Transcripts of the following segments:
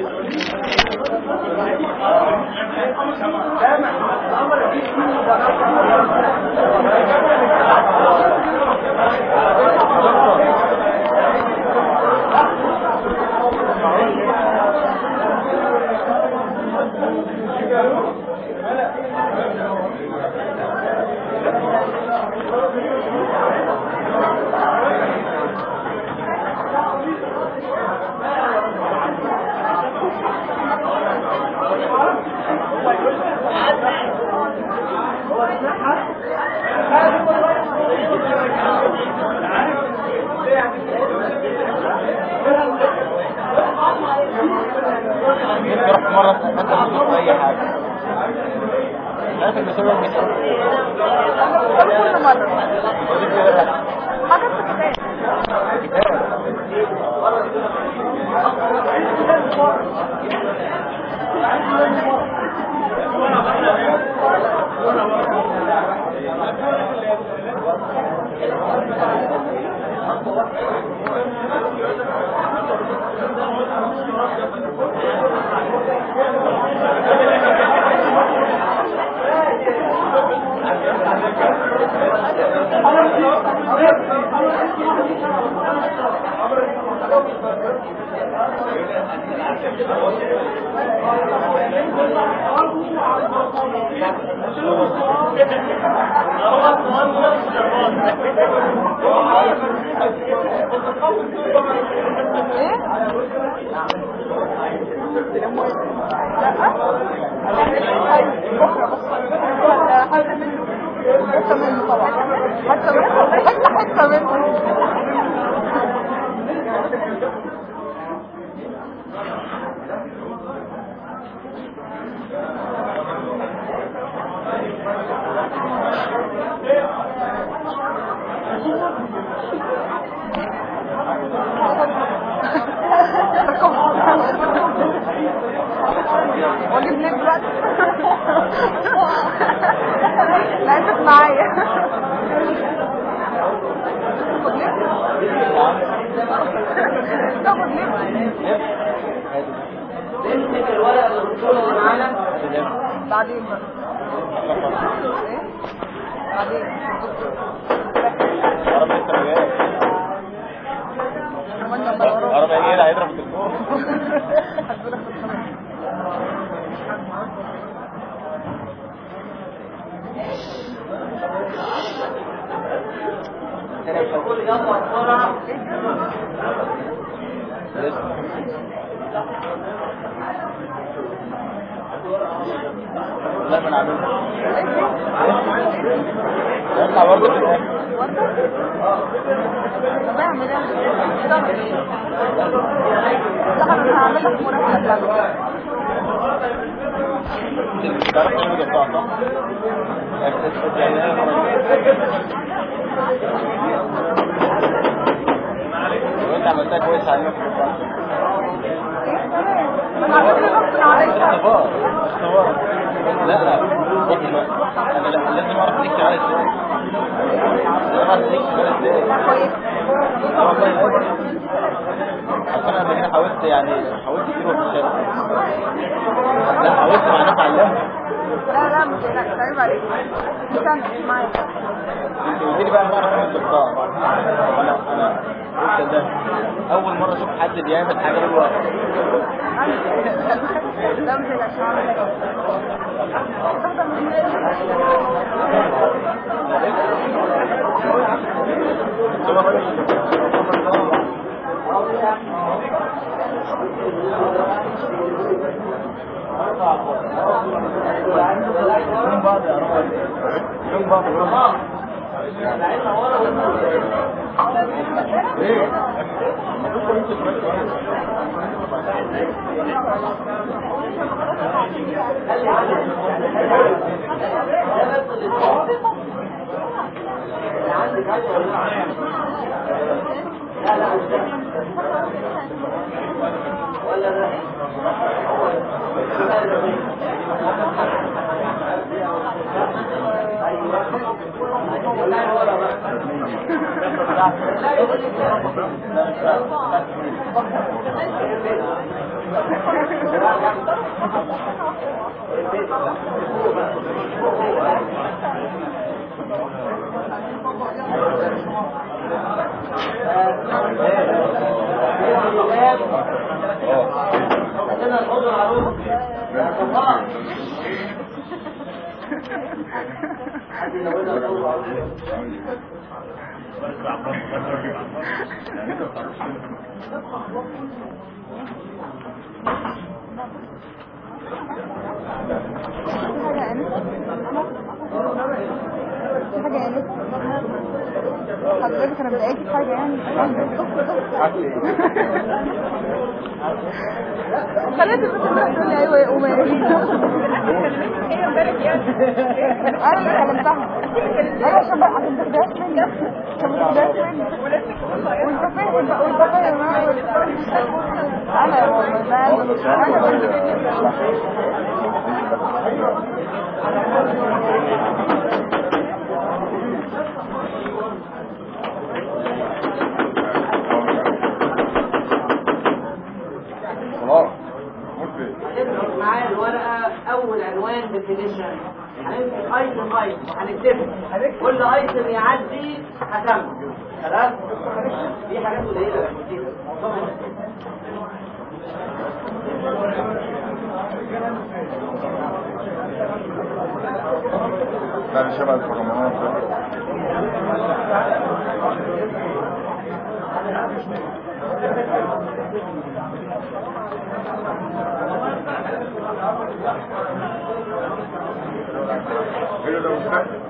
تروح مرة انت مش في اي حاجة عارف المسؤول مش كل مرة حاجات في كتاب ايه؟ لا حتى منه حتى منه طبعا حتى منه حتى حتى منه واجيب ليه دلوقتي لا انت معايا تاخد ليه نمسك الورق اللي بتقوله معانا بعدين بقى ايه بعدين عربي التربيات كمان لما يقرأ. عربي ايه اللي هيضرب التليفون هتقولك في الطريق. يقول يلا بسرعة لا من عملها يطلع برضه في الاخر طب اعمل ايه؟ طبعا انا هعمل لك مرتب لك تعرف تعمل ده بتاع صح؟ يعني ايه لو انت عملتها كويس عليك انا هعمل لك غصب عليك اختبار اختبار لا لا بص بقى. انا لا- لازم اعرف ليك شغال ازاي لازم اعرف ليك شغال ازاي كويس اه والله لازم. اصل انا قبل كده حاولت يعني حاولت كتير في الشارع لا حاولت مع ناس علمها لا لا مش لا عيب عليك استنى معايا قلت لي بقى بعرف اعمل دكتور انا انا قلت ده اول مره اشوف حد بيعمل حاجه بالورق لا مش عشان اعمل لك استخدم من بعض يا رب من بعض ايه حد يزودها صوت أو كده. في حاجة يا أنس في حاجة يا أنس حضرتك أنا مضايقاكي في حاجة يعني خليت البنت اللي تقول لي أيوة يا أمي هي امبارح يعني أنا اللي كلمتها أيوة عشان بقى عشان تاخدهاش مني عشان ما تاخدهاش مني وأنت فاهم وأنت فاهم أنا يا ماما أنا خلاص ممكن هنمسك معايا الورقة أول عنوان ديفينيشن هنمسك ايتم ايتم وهنكتبه كل ايتم يعدي هكمل خلاص في حاجات قليلة بس كتير معظمها لا مش شبه البرلمانات ايه ده مستقبل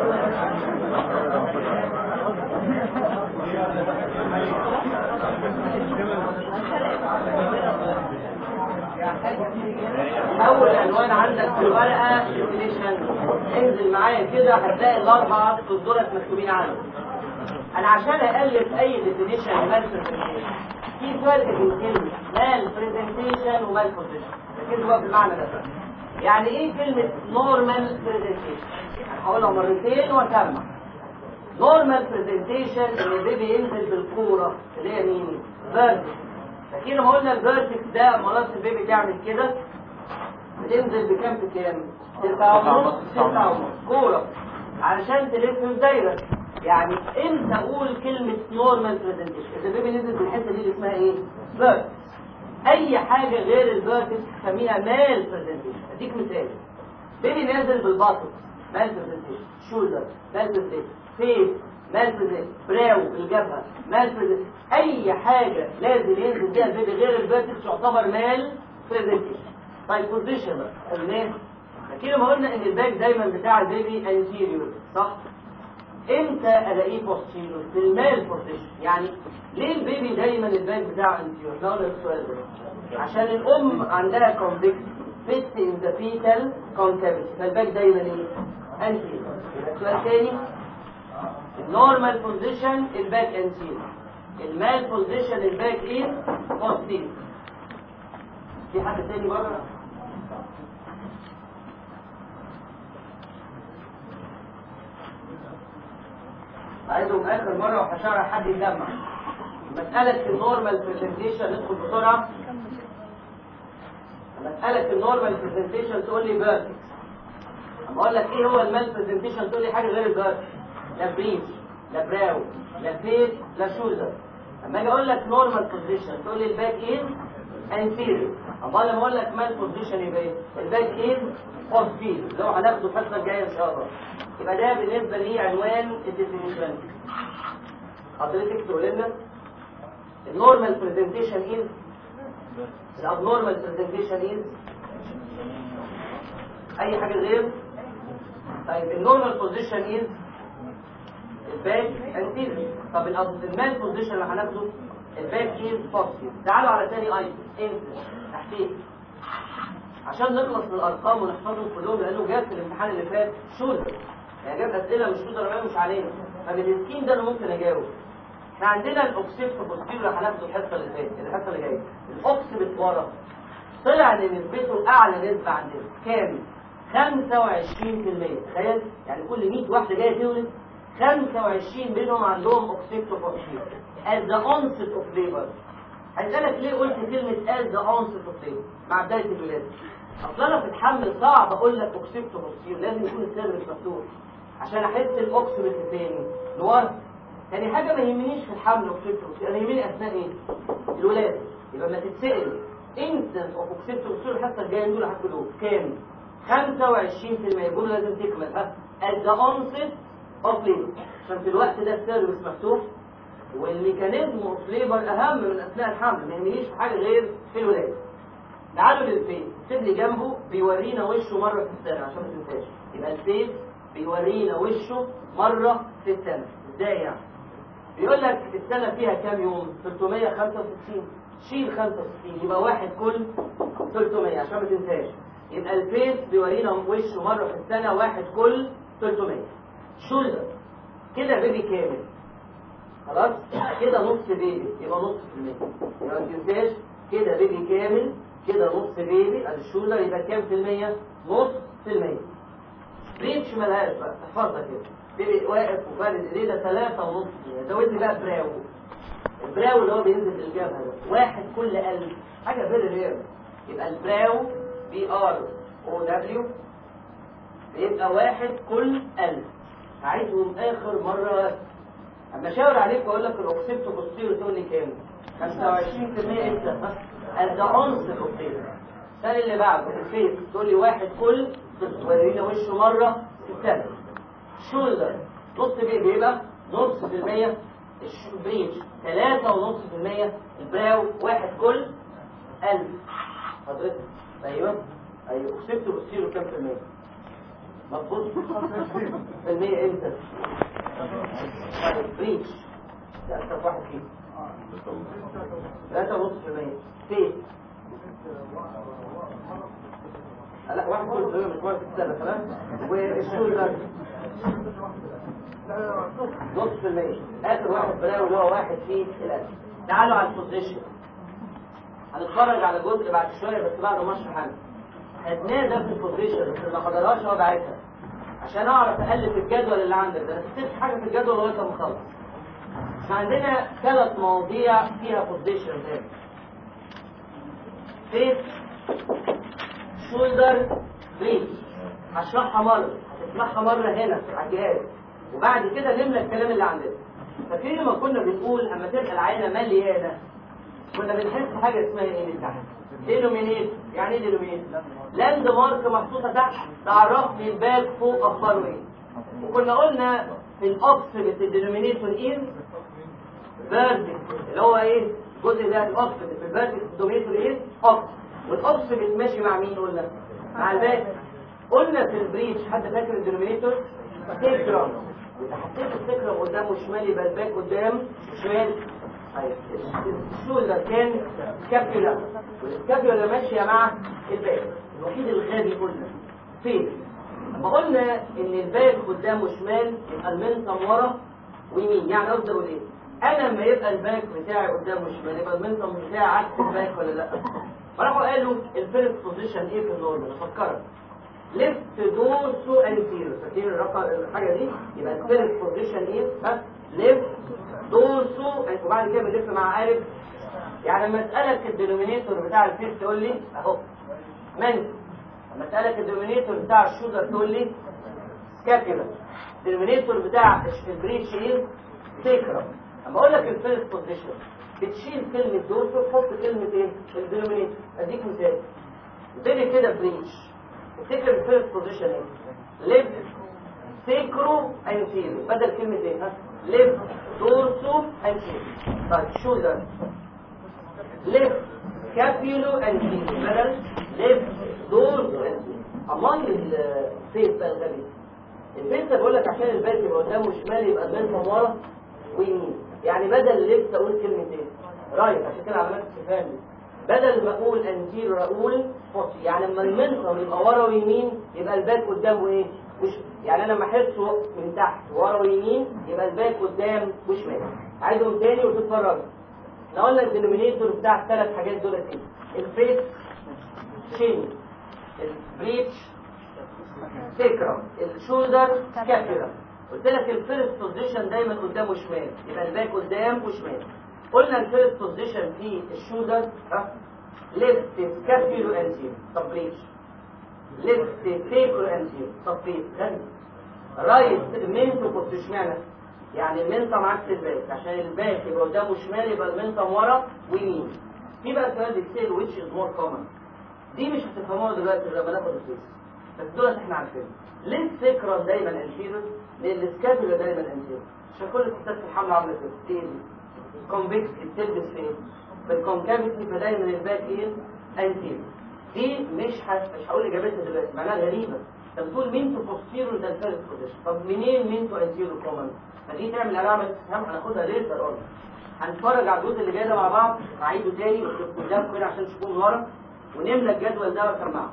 أول عنوان عندك في الورقة ديفينيشن انزل معايا كده هتلاقي الأربعة دولت مكتوبين عندك أنا عشان أألف أي ديفينيشن مال برزنتيشن في فرق بين كلمة مال برزنتيشن ومال بوزيشن ركزوا بقى في المعنى ده يعني إيه كلمة نورمال برزنتيشن؟ هقولها مرتين وأسمع نورمال برزنتيشن ان البيبي ينزل بالكوره اللي هي مين؟ فيرتكس فاكرين لما قلنا الفيرتكس ده مرات البيبي تعمل كده بتنزل بكام في كام؟ تسعة ونص تسعة ونص كورة علشان تلف في دايرة يعني امتى اقول كلمة نورمال برزنتيشن؟ اذا البيبي نزل في الحتة دي اللي اسمها ايه؟ فيرتكس اي حاجة غير الفيرتكس نسميها مال برزنتيشن اديك مثال بيبي نازل بالباطن مال برزنتيشن شولدر مال برزنتيشن فيس مال برزنتيشن براو الجبهه مال برزنتيشن اي حاجه لازم ينزل بيها البيبي غير الفيرتكس يعتبر مال برزنتيشن طيب بوزيشن بقى قلنا كده ما قلنا ان الباك دايما بتاع البيبي انتيريور صح امتى الاقيه بوستيريور في المال بوزيشن يعني ليه البيبي دايما الباك بتاعه انتيريور ده ولا السؤال ده عشان الام عندها كونفكت فيت ان ذا فيتال كونكافيتي فالباك دايما ايه انتيريور سؤال تاني النورمال بوزيشن الباك انتيريور المال بوزيشن الباك ايه بوستيريور في حاجه تاني بره عايزهم اخر مره وهشرح حد يجمع مساله النورمال برزنتيشن ندخل بسرعه مساله النورمال برزنتيشن تقول لي فيرتكس اما اقول لك ايه هو المال برزنتيشن تقول لي حاجه غير الفيرتكس لا بريتش لا براو لا فيس لا شولدر اما اجي اقول لك نورمال بوزيشن تقول لي الباك ايه انتيريور اما لما اقول لك مال بوزيشن يبقى ايه الباك ايه بوستيريور اللي هو هناخده الحصه الجايه ان شاء الله يبقى ده بالنسبه لي عنوان الديفينيشن حضرتك تقول لنا النورمال برزنتيشن از الابنورمال برزنتيشن از اي حاجه غير طيب النورمال بوزيشن از الباك انتيريور طب المان بوزيشن اللي هناخده الباك از بوستيريور تعالوا على ثاني ايتم انت تحتيه عشان نخلص من الارقام ونحفظهم كلهم لانه جاب في الامتحان اللي فات شولدر يعني جاب اسئله مش شولدر مش علينا فبالسكين ده انا ممكن اجاوب احنا عندنا الاوكسيد في البوستيريور اللي هناخده الحصه اللي فاتت الحصه اللي جايه الاوكسيد ورا طلع ان نسبته اعلى نسبه عندنا كام 25% تخيل يعني كل 100 واحده جايه تولد 25 منهم عندهم اوكسيبتوفوسفير at the onset of labor هسألك ليه قلت كلمة at the onset of labor مع بداية الولادة أصل أنا في الحمل صعب أقول لك اوكسيبتوفوسفير لازم يكون السيرفس مفتوح عشان أحس الأوكسيبت الثاني لورا تاني حاجة ما يهمنيش في الحمل اوكسيبتوفوسفير أنا يهمني أثناء إيه؟ الولادة يبقى ما تتسأل انسنس اوف اوكسيبتوفوسفير الحصة الجاية دول هتقولوا كام؟ 25% الجمله لازم تكمل ها at the onset of labor عشان في الوقت ده السيرفس مفتوح والميكانيزم اوف ليبر اهم من اثناء الحمل ما يهمنيش في حاجه غير في الولاده تعالوا للفيس اكتب لي جنبه بيورينا وشه مره في السنه عشان ما تنساش يبقى الفيس بيورينا وشه مره في السنه ازاي يعني بيقول لك السنه فيها كام يوم 365 شيل 65 يبقى واحد كل 300 عشان ما تنساش يبقى الفيس بيورينا وشه مره في السنه واحد كل 300 شولدر كده بيبي كامل خلاص كده نص بيبي يبقى نص في المية يبقى ما تنساش كده بيبي كامل كده نص بيبي ادي الشولدر يبقى كام في المية نص في المية ريتش ملهاش بقى تحفظها كده بيبي واقف وفارد ايديه ده ثلاثة ونص في المية زود لي بقى براو البراو اللي هو بينزل في الجبهة ده واحد كل ألف حاجة فيري رير يبقى البراو بي ار او دبليو بيبقى واحد كل ألف هعيدهم آخر مرة اما اشاور عليك واقول لك الاوكسيبت بوستيرو تقول لي كام 25% امتى ذا اونس اوكسيبت السنه اللي بعده الفيس تقول لي واحد كل ورينا وشه مره في السنه شولدر نص بيه بيبقى نص في المية البريتش ثلاثة ونص في المية البراو واحد كل ألف حضرتك أيوه أيوه أكسبت بصيروا كام في المية مظبوط في المية امتى بريتش ده أكتر واحد فيه ثلاثة ونص في المية فين لا واحد كل شوية مش واحد في السنة تمام والشولدر نص في المية آخر واحد بلاوي اللي هو واحد فيه الألف تعالوا على البوزيشن هنتفرج على جزء بعد شوية بس بعد ما اشرح عنه خدناه ده في البوزيشن بس ما حضرهاش هو بعتها عشان اعرف الف الجدول اللي عندك ده انا كتبت حاجه في الجدول لغايه ما اخلص احنا عندنا ثلاث مواضيع فيها بوزيشن ده فيس شولدر بريس هشرحها مره هتسمعها مره هنا على الجهاز وبعد كده نملى الكلام اللي عندنا فاكرين لما كنا بنقول اما تبقى العينه مليانه كنا بنحس حاجه اسمها ايه من تحت دينومينيت يعني ايه دينومينيت لاند مارك محطوطه تحت تعرفني الباك فوق اخباره ايه وكنا قلنا في الاوبسيت الدينومينيتور ايه فيرتكس اللي هو ايه الجزء ده الاوبسيت في الفيرتكس الدومينيتور ايه اوبس والاوبسيت ماشي مع مين قلنا مع الباك قلنا في البريتش حد فاكر الدينومينيتور سيكرم اذا حطيت السكرم قدامه شمال يبقى الباك قدام شمال طيب الشولدر كان سكابيولا والسكابيولا ماشيه مع الباك الوحيد الغبي قلنا فين لما قلنا ان الباك قدامه شمال يبقى المنطم ورا ويمين يعني قصدي اقول ايه انا لما يبقى الباك بتاعي قدامه شمال يبقى المنطم بتاعي عكس الباك ولا لا فراحوا قالوا الفيرست بوزيشن ايه في النورمال افكرك ليفت دورسو انتيرو فاكرين الرقم الحاجه دي يبقى الفيرست بوزيشن ايه ها ليفت دورسو وبعد كده بنلف مع قارب يعني لما اسالك الدينومينيتور بتاع الفيس تقول لي اهو من لما اسالك الدينومينيتور بتاع الشولدر تقول لي سكابيولا الدينومينيتور بتاع البريتش ايه سيكرم اما اقول لك الفيرست بوزيشن بتشيل كلمه دورسو تحط كلمه ايه الدينومينيتور اديك مثال تيجي كده بريتش تفتكر الفيرست بوزيشن ايه ليفت سيكرو انتيرو بدل كلمه ايه ها ليفت دورسو انتيرو طيب شولدر ليفت كابيولو انتيرو بدل ليفت دورسو انتيرو امال الفيس بقى الغبي الفيس ده بقول لك عشان الباك يبقى قدامه شمال يبقى المنطقه ورا ويمين يعني بدل ليفت اقول كلمه ايه رايت عشان كده علامات استفهام بدل ما اقول انتيرو اقول فوتي يعني لما المنطقه يبقى ورا ويمين يبقى الباك قدامه ايه وش يعني انا لما احسه من تحت ورا ويمين يبقى الباك قدام وشمال عايزهم تاني وتتفرجوا احنا قلنا الدينومينيتور بتاع الثلاث حاجات دول ايه الفيس شين البريتش سيكرم الشولدر سكابيولا قلت لك الفيرست بوزيشن دايما قدامه شمال يبقى الباك قدام وشمال قلنا الفيرست بوزيشن في الشولدر ها ليفت سكابيولو انتير طب بريتش ليفت سيكرو انتير طب بريتش غني رايت منتو كنت اشمعنى يعني المنطم عكس الباك عشان الباك يبقى قدامه شمال يبقى المنطم ورا ويمين في بقى سؤال بيتسال which is more common دي مش هتفهموها دلوقتي لما ناخد الفيس بس دولت احنا عارفينهم ليه السكرم دايما انتيريور ليه السكابولا دايما انتيريور عشان كل الستات في الحمل عامله كده تيل كونفكس بتلبس فين في الكونكافيتي فدايما الباك ايه انتيريور دي مش ه... مش هقول اجابتها دلوقتي معناها غريبه انت بتقول مين تو بوستيرور ده الفيرست بوزيشن طب منين مين تو انتيريور كومن فدي تعمل علامه استفهام هناخدها ليتر اون هنتفرج على الجزء اللي جاي ده مع بعض هعيده تاني واشوف قدامكم هنا عشان تشوفوه من ورا ونملى الجدول ده واسمعه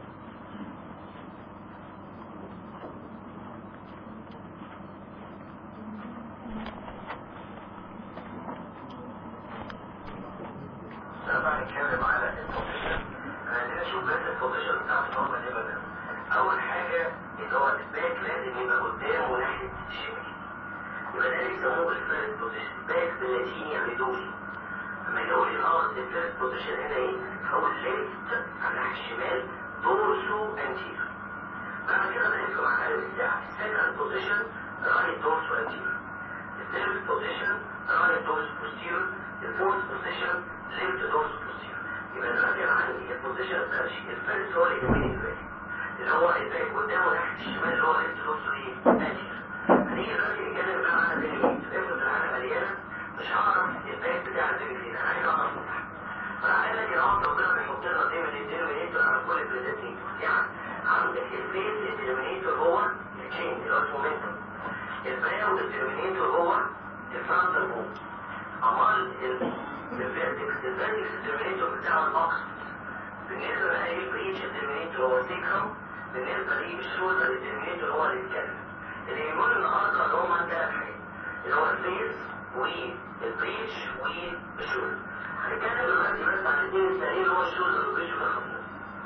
لما نتكلم على البوزيشن عايزين نشوف بس البوزيشن بتاع النورمال ليفل اول حاجه اللي هو الباك لازم يبقى قدام وناحيه الشمال يبقى ده بيسموه الفيرست بوزيشن باك باللاتيني يعني دوري لما يقول لي اه الفيرست بوزيشن هنا ايه هو الليفت على ناحيه الشمال دورسو انتير بعد كده بنفهم على قلب الساعه السكند بوزيشن رايت دورسو انتير الثيرد بوزيشن رايت دورسو بوستيرور الفورث بوزيشن ليفت دورسو بوستيرور يبقى دلوقتي انا عندي البوزيشن بتاع الفيرست هو اللي الباك اللي هو الباك قدامه ناحيه الشمال اللي هو ليفت دورسو ايه انتير هنيجي دلوقتي نتكلم بقى على البنين افرض العالم مليانه مش هعرف الباك بتاع البنين انا عايز اعرف مساحته فانا قال لك يا رب ربنا بيحط لنا دايما الدينومينيتور على كل بريزنتيتور يعني عندك البيز الدينومينيتور هو التشين اللي هو المومنتوم الباو الدينومينيتور هو الفرونتال بون امال الفيرتكس الفيرتكس الدينومينيتور بتاع الاكس بالنسبه بقى للبريتش الدينومينيتور هو السيكرم بالنسبه للشولدر الدينومينيتور هو السكالب اللي يقول النهارده اللي هم ثلاث حاجات اللي هو الفيس والبريتش والشولدر هنتكلم دلوقتي بس عن الاثنين الثانيين اللي هو الشولدر والبريتش والخفيف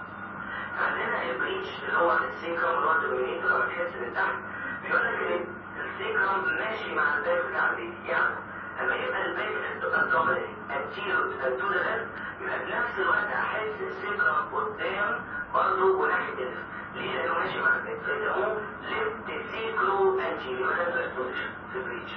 عندنا البريتش اللي هو السيكرم اللي هو الدومينيتور لما تحس من تحت بيقول لك ان السيكرم ماشي مع الباك بتاع البيت يعني لما يبقى الباك الدومينيت انتيرو تو ذا ليفت يبقى في نفس الوقت احس السيكرم قدام برضه وناحيه الليفت ليه؟ لانه ماشي مع الباك فيسموه ليفت سيكرو انتيرو ده بوزيشن في البريتش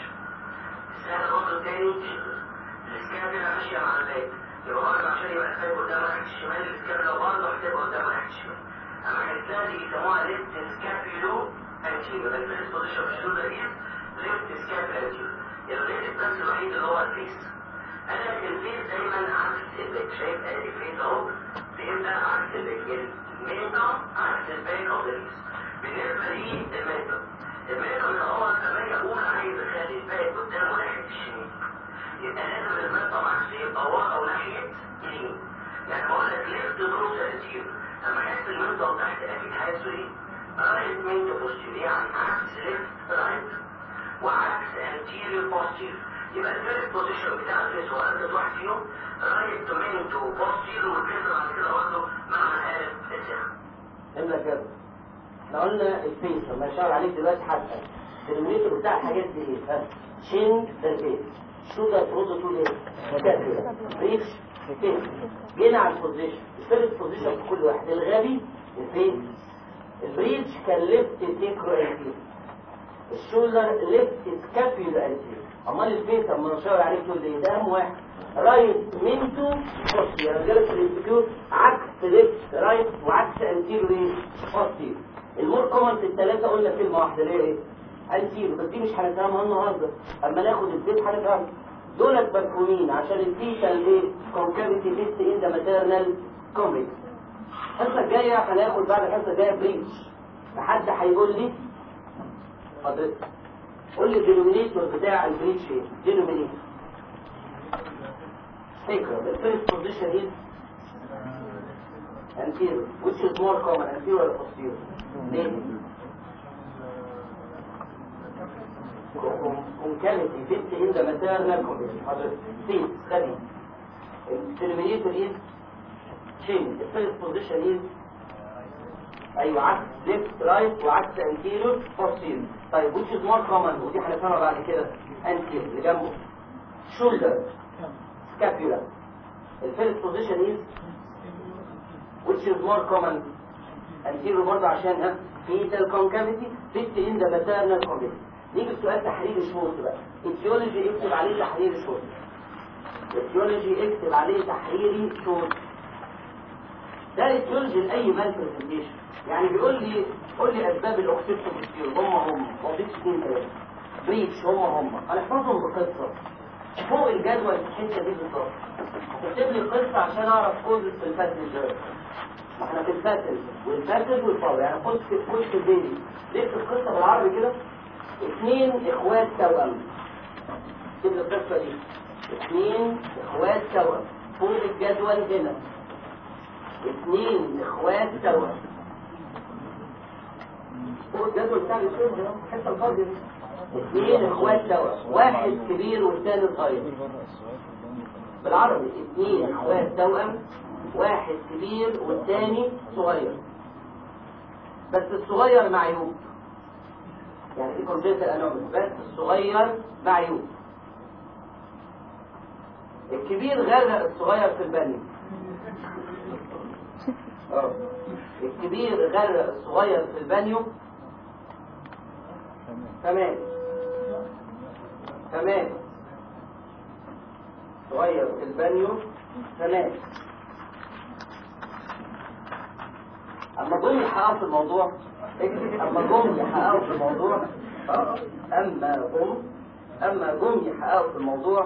السهل برضه الثاني السكابلا ماشيه مع الباك يبقى برضه عشان يبقى الباك قدام ناحيه الشمال السكابلا برضه هتبقى قدام ناحيه الشمال اما الثاني دي يسموها ليفت سكابيلو انتيرو ده الفيرست بوزيشن في الشولدر ايه؟ ليفت سكابيلا انتيرو الليفت بس الوحيد اللي هو الفيس قال لك الفيس دايما عكس الباك شايف ادي الفيس اهو بيبقى عكس الباك المينتم عكس الباك اوف الفيس بالنسبه للمينتم المينتم ده هو لما اجي اقول عايز اخلي الباك قدامه ناحيه الشمال يبقى لازم المينتم عكس يبقى ورا او ناحيه اليمين يعني بقول لك ليفت دروس انتيرو لما احس المينتم تحت اكيد حاسه ايه؟ رايت مينتم بوستيريور يعني عكس ليفت رايت وعكس anterior posterior يبقى الفيرست بوزيشن بتاع الفيس هو أسد واحد فيهم رايت تو مين تو posterior والكسر بعد كده برضه مع الآلة الساعة املى كده احنا قلنا الفيس لما يشاور عليك دلوقتي حتى الدينومينيتور بتاع الحاجات دي ايه؟ ها شين ده الفيس شو ده ترد تقول ايه؟ مكان ريتش فيس جينا على البوزيشن الفيرست بوزيشن في كل واحد الغبي الفيس البريتش كان ليفت تيكرو انتيرو الشولدر ليفت سكابيولا انتيرو امال الفيس لما نشاور عليه تقول ايه ده اهم واحد رايت منتو بوستي انا جالس الانستيتيوت عكس ليفت رايت وعكس انتيرو ايه بوستي المور كومن في الثلاثه قلنا كلمه واحده اللي هي ايه انتيرو بس دي مش هنفهمها النهارده اما ناخد الفيس هنفهمها دولت مفهومين عشان الفيتال ايه كونكافيتي فيست ان ذا ماتيرنال كوميك الحصه الجايه هناخد بعد الحصه الجايه بريتش فحد هيقول لي حضرتك قول لي الدينومينيتور بتاع البريتش ايه دينومينيتور سيكرا the first position is anterior which is more common anterior or posterior ليه concavity fit in the maternal condition حضرتك سيس study الدينومينيتور is chain the first position is ايوه عكس left right وعكس anterior posterior طيب which is more common ودي هنفهمها بعد كده anterior اللي جنبه shoulder scapula the first position is which is more common anterior برضه عشان ها fetal concavity fit in the maternal condition نيجي السؤال تحرير شورت بقى etiology اكتب عليه تحرير شورت etiology اكتب عليه تحريري شورت ده ده يتولد لاي مال برزنتيشن يعني بيقول لي قول لي اسباب الاوكسيتوبوستير هم هم موضوع اثنين ثلاثه بريتش هم هم هنحفظهم بقصه فوق الجدول في الحته دي بالظبط هتكتب لي قصه عشان اعرف كوز في الفاسل ما احنا في الفاسل والفاسل والفاول يعني خد في وش البيبي ليه القصه بالعربي كده اثنين اخوات توأم كده القصه دي اثنين اخوات توأم فوق الجدول هنا اثنين اخوات توأم فوق الجدول بتاع الشغل ده الحته الفاضيه دي اثنين اخوات توأم واحد كبير والثاني صغير بالعربي اثنين اخوات توأم واحد كبير والثاني صغير بس الصغير معيوب يعني في كونجنتال انومالي بس الصغير معيوب الكبير غرق الصغير في البني اه الكبير غرق الصغير في البانيو تمام تمام صغير في البانيو تمام اما جم يحققوا في الموضوع اما جم يحققوا في الموضوع آه، اما جم اما جم يحققوا في الموضوع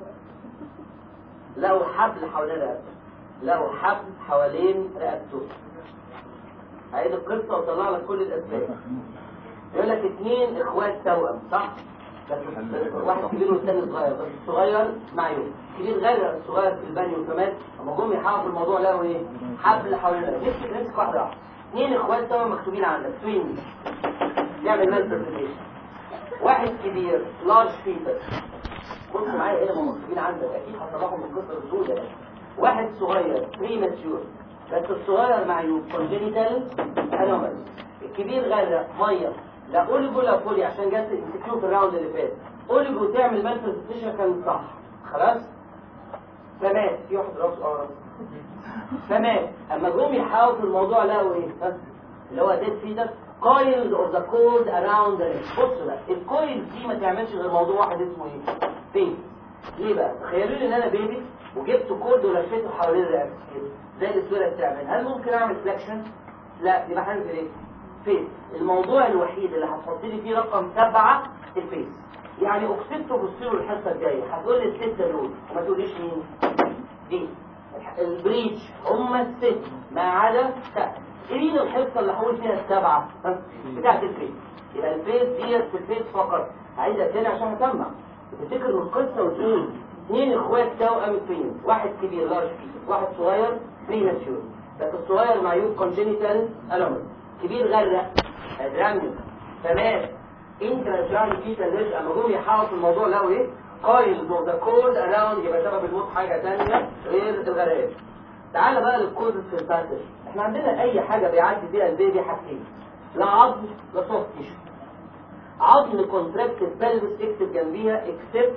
لقوا حبل حوالين رقبته لقوا حبل حوالين رقبته عيد القصة وطلع لك كل الأسباب يقول لك اثنين اخوات توأم صح؟ بس واحد كبير والثاني صغير بس الصغير معيوب كبير غير الصغير في البانيو كمان اما جم يحققوا في الموضوع لقوا ايه؟ حبل حوالين رقبته نمسك نمسك واحدة واحدة اثنين اخوات توأم مكتوبين عندك توين يعمل مانسترفيكيشن واحد كبير لارج فيتر بص معايا ايه لما مكتوبين عندك اكيد هطلعهم من القصه بسهوله يعني. واحد صغير بري ماتيور بس الصغير معيوب كونجينيتال انومالي الكبير غرق ميه لا اوليجو لا فولي عشان جت انتكيو في الراوند اللي فات اوليجو تعمل مانفستيشن كان صح خلاص فمات في واحد راسه اه فمات اما جم يحاولوا في الموضوع لقوا ايه ها؟ اللي هو ديد فيتر كويلز اوف ذا كولد اراوند بص بقى الكويلز دي ما تعملش غير موضوع واحد اسمه ايه بيبي ليه بقى تخيلوا لي ان انا بيبي وجبت كولد ولفيته حوالين رقبتي كده زي الصوره بتعمل هل ممكن اعمل فليكشن لا يبقى هنزل ايه فيس الموضوع الوحيد اللي هتحط لي فيه رقم سبعة الفيس يعني اقسمته بصيروا الحصه الجايه هتقول لي السته دول وما تقوليش مين دي البريتش هم الست ما عدا سقف مين الحصه اللي هقول فيها السبعه ها؟ بتاعت الفيس يبقى الفيس ديت في الفيس فقط عايزها تاني عشان اسمع تفتكر من القصه وتقول اثنين اخوات توأم فين واحد كبير لارج فيه واحد صغير بريماتشور بس الصغير معيوب كونجينيتال انومال كبير غرق ادرامي تمام انت رجعني فيه تلج اما جم يحاولوا في الموضوع لقوا ايه قايل ذا كولد اراوند يبقى سبب الموت حاجه ثانيه غير الغرقان تعال بقى للكوز في الباتش احنا عندنا اي حاجه بيعدي فيها البيبي حاجتين لا عظم لا سوفت تيشو عظم كونتراكتد بلبس اكتب جنبيها اكسبت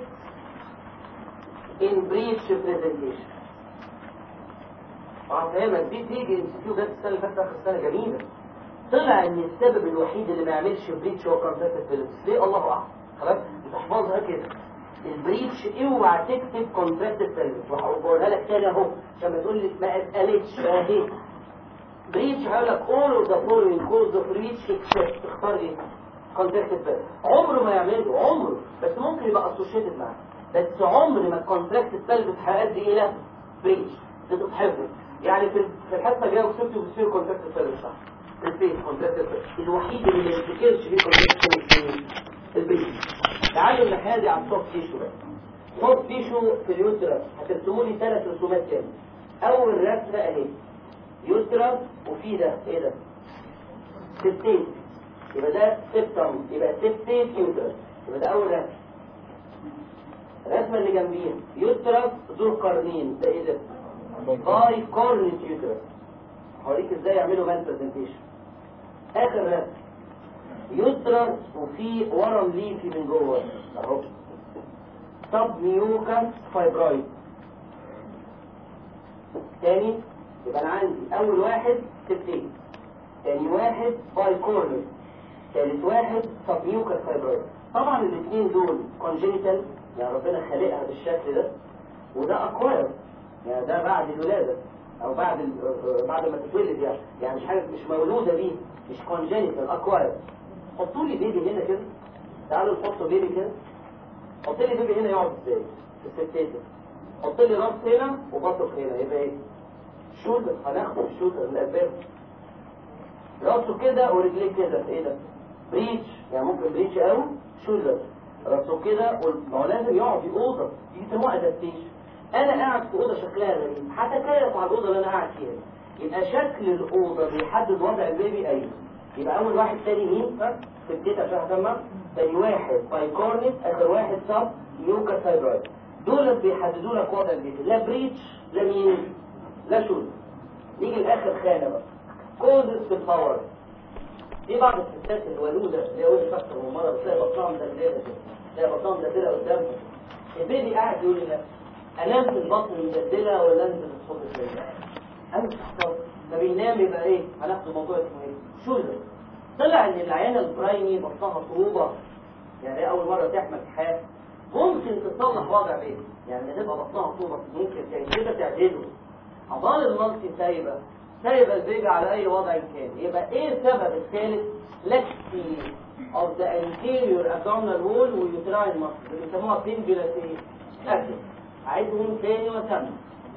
ان بريتش برزنتيشن اه فاهمك دي تيجي انستيو ده السنه اللي فاتت اخر السنه جميله طلع ان السبب الوحيد اللي ما يعملش بريتش هو كونتراكتد بلبس ليه الله اعلم خلاص بتحفظها كده البريتش اوعى تكتب كونتراكتد بلبس وهقولها لك تاني اهو عشان ما تقول لي ما اتقالتش اهي بريتش هقول لك all of the following cause of breach except تختار ايه كونتراكتد بلبس عمره ما يعمله عمره بس ممكن يبقى اسوشيتد معاه بس عمر ما الكونتراكتد بلبس هيؤدي الى بريتش بتتحفظ يعني في في الحصه الجايه وكتبت بتصير كونتراكتد بلبس صح الفيس كونتراكتد الوحيد اللي ما يفتكرش فيه كونتراكتد البيت تعالوا الناحيه دي على السوفت تيشو بقى سوفت تيشو في اليوترا هترسموا لي ثلاث رسومات كده اول رسمه اهي يوترا وفي ده ايه ده سبتين يبقى ده سبتم يبقى سبتين يوترا يبقى ده اول رسمه الرسمه اللي جنبيها يوترا ذو قرنين ده ايه ده باي كورنت يوترا هوريك ازاي يعملوا مان برزنتيشن اخر رسمه يترس وفي ورم ليفي من جوه اهو طب ميوكا فايبرايد تاني يبقى انا عندي اول واحد سبتين تاني واحد باي كورنر تالت واحد طب ميوكا فايبرايد طبعا الاثنين دول كونجينيتال يعني ربنا خالقها بالشكل ده وده اكواير يعني ده بعد الولاده او بعد ال- بعد ما تتولد يعني يعني مش حاجه مش مولوده بيه مش كونجنتال اكواير حطوا لي بيبي هنا كده تعالوا نحط بيبي كده حط لي بيبي هنا يقعد ازاي في الستات حط لي راس هنا وبطق هنا يبقى ايه شولدر هناخد الشولدر من الاسباب راسه كده ورجليه كده ايه ده بريتش يعني ممكن بريتش قوي شولدر راسه كده ما هو لازم يقعد في اوضه دي بيسموها ادابتيشن انا قاعد في اوضه شكلها غريب هتكيف على الاوضه اللي انا قاعد فيها يبقى شكل الاوضه بيحدد وضع البيبي ايوه يبقى اول واحد تاني مين ها سبتيت عشان هسمع تاني واحد بايكورنيت اخر واحد سب يوكا ثايرويد دول بيحددوا لك وضع البيبي لا بريتش لا مين لا شولدر نيجي لاخر خانه بقى كوزس في الباور في بعض الستات الولوده اللي هو اكتر من مره بتلاقي بطنها مدلله كده تلاقي بطنها مدلله قدامها البيبي قاعد يقول لي لا انام في البطن مدلله ولا انزل الصوت ازاي انا مش هختار ده بينام يبقى ايه هناخد موضوع اسمه ايه شولدر طلع ان العيانه البرايمي بطنها طروبه يعني هي اول مره تحمل في حياتها ممكن تصلح وضع بيبي يعني تبقى بطنها طروبه ممكن كده تعدله عضال المالتي سايبه سايبه البيبي على اي وضع كان يبقى ايه السبب الثالث لكسي of the anterior abdominal wall ويوتراين muscle اللي بيسموها pendulous اكل عايزهم تاني وسمع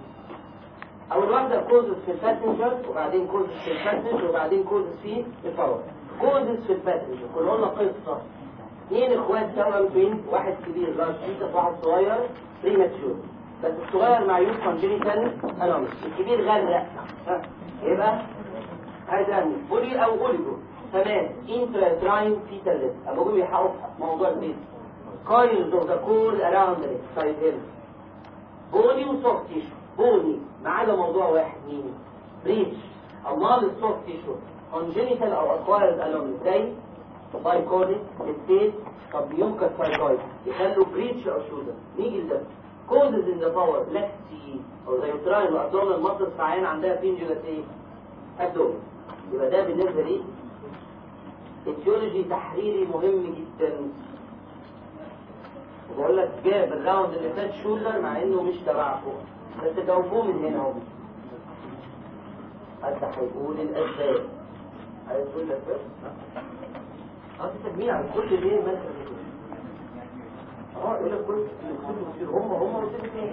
اول واحده كوزس في الباسنجر وبعدين كوزس في الباسنجر وبعدين كوزس في الفاور كوزس في الباسنجر كنا قلنا قصه اثنين اخوات توأم بين واحد كبير لارج فيتس واحد صغير بريماتشور بس الصغير معيوب كونجينيتال انومس الكبير غرق ها يبقى هذا بولي او اوليجو تمام انتراتراين فيتال اما جم يحققوا موضوع البيت كايلز اوف ذا كور اراوند ذا سايد هيل بوني وسوفت تيشو بوني ما عدا موضوع واحد مين بريتش امال السوفت تيشو كونجينيتال او اكوايرد انومس زي بايكونيك ستيت طب يمكن ثايرويد يخلوا بريتش او شوزر نيجي لده كوزز ان ذا باور لكسي او زي تراين وابدومن مصر في عيان عندها بينجلس ايه ابدومن يبقى ده بالنسبه لي اتيولوجي تحريري مهم جدا وبقول لك جاب الراوند اللي فات شولدر مع انه مش تبعكم بس جاوبوه من هنا اهو حتى هيقول الاسباب عايز تقول الاسباب؟ اه في تجميع على كل ليه مثلا اه يقول لك كل كل مصير هم هم وسيب ايه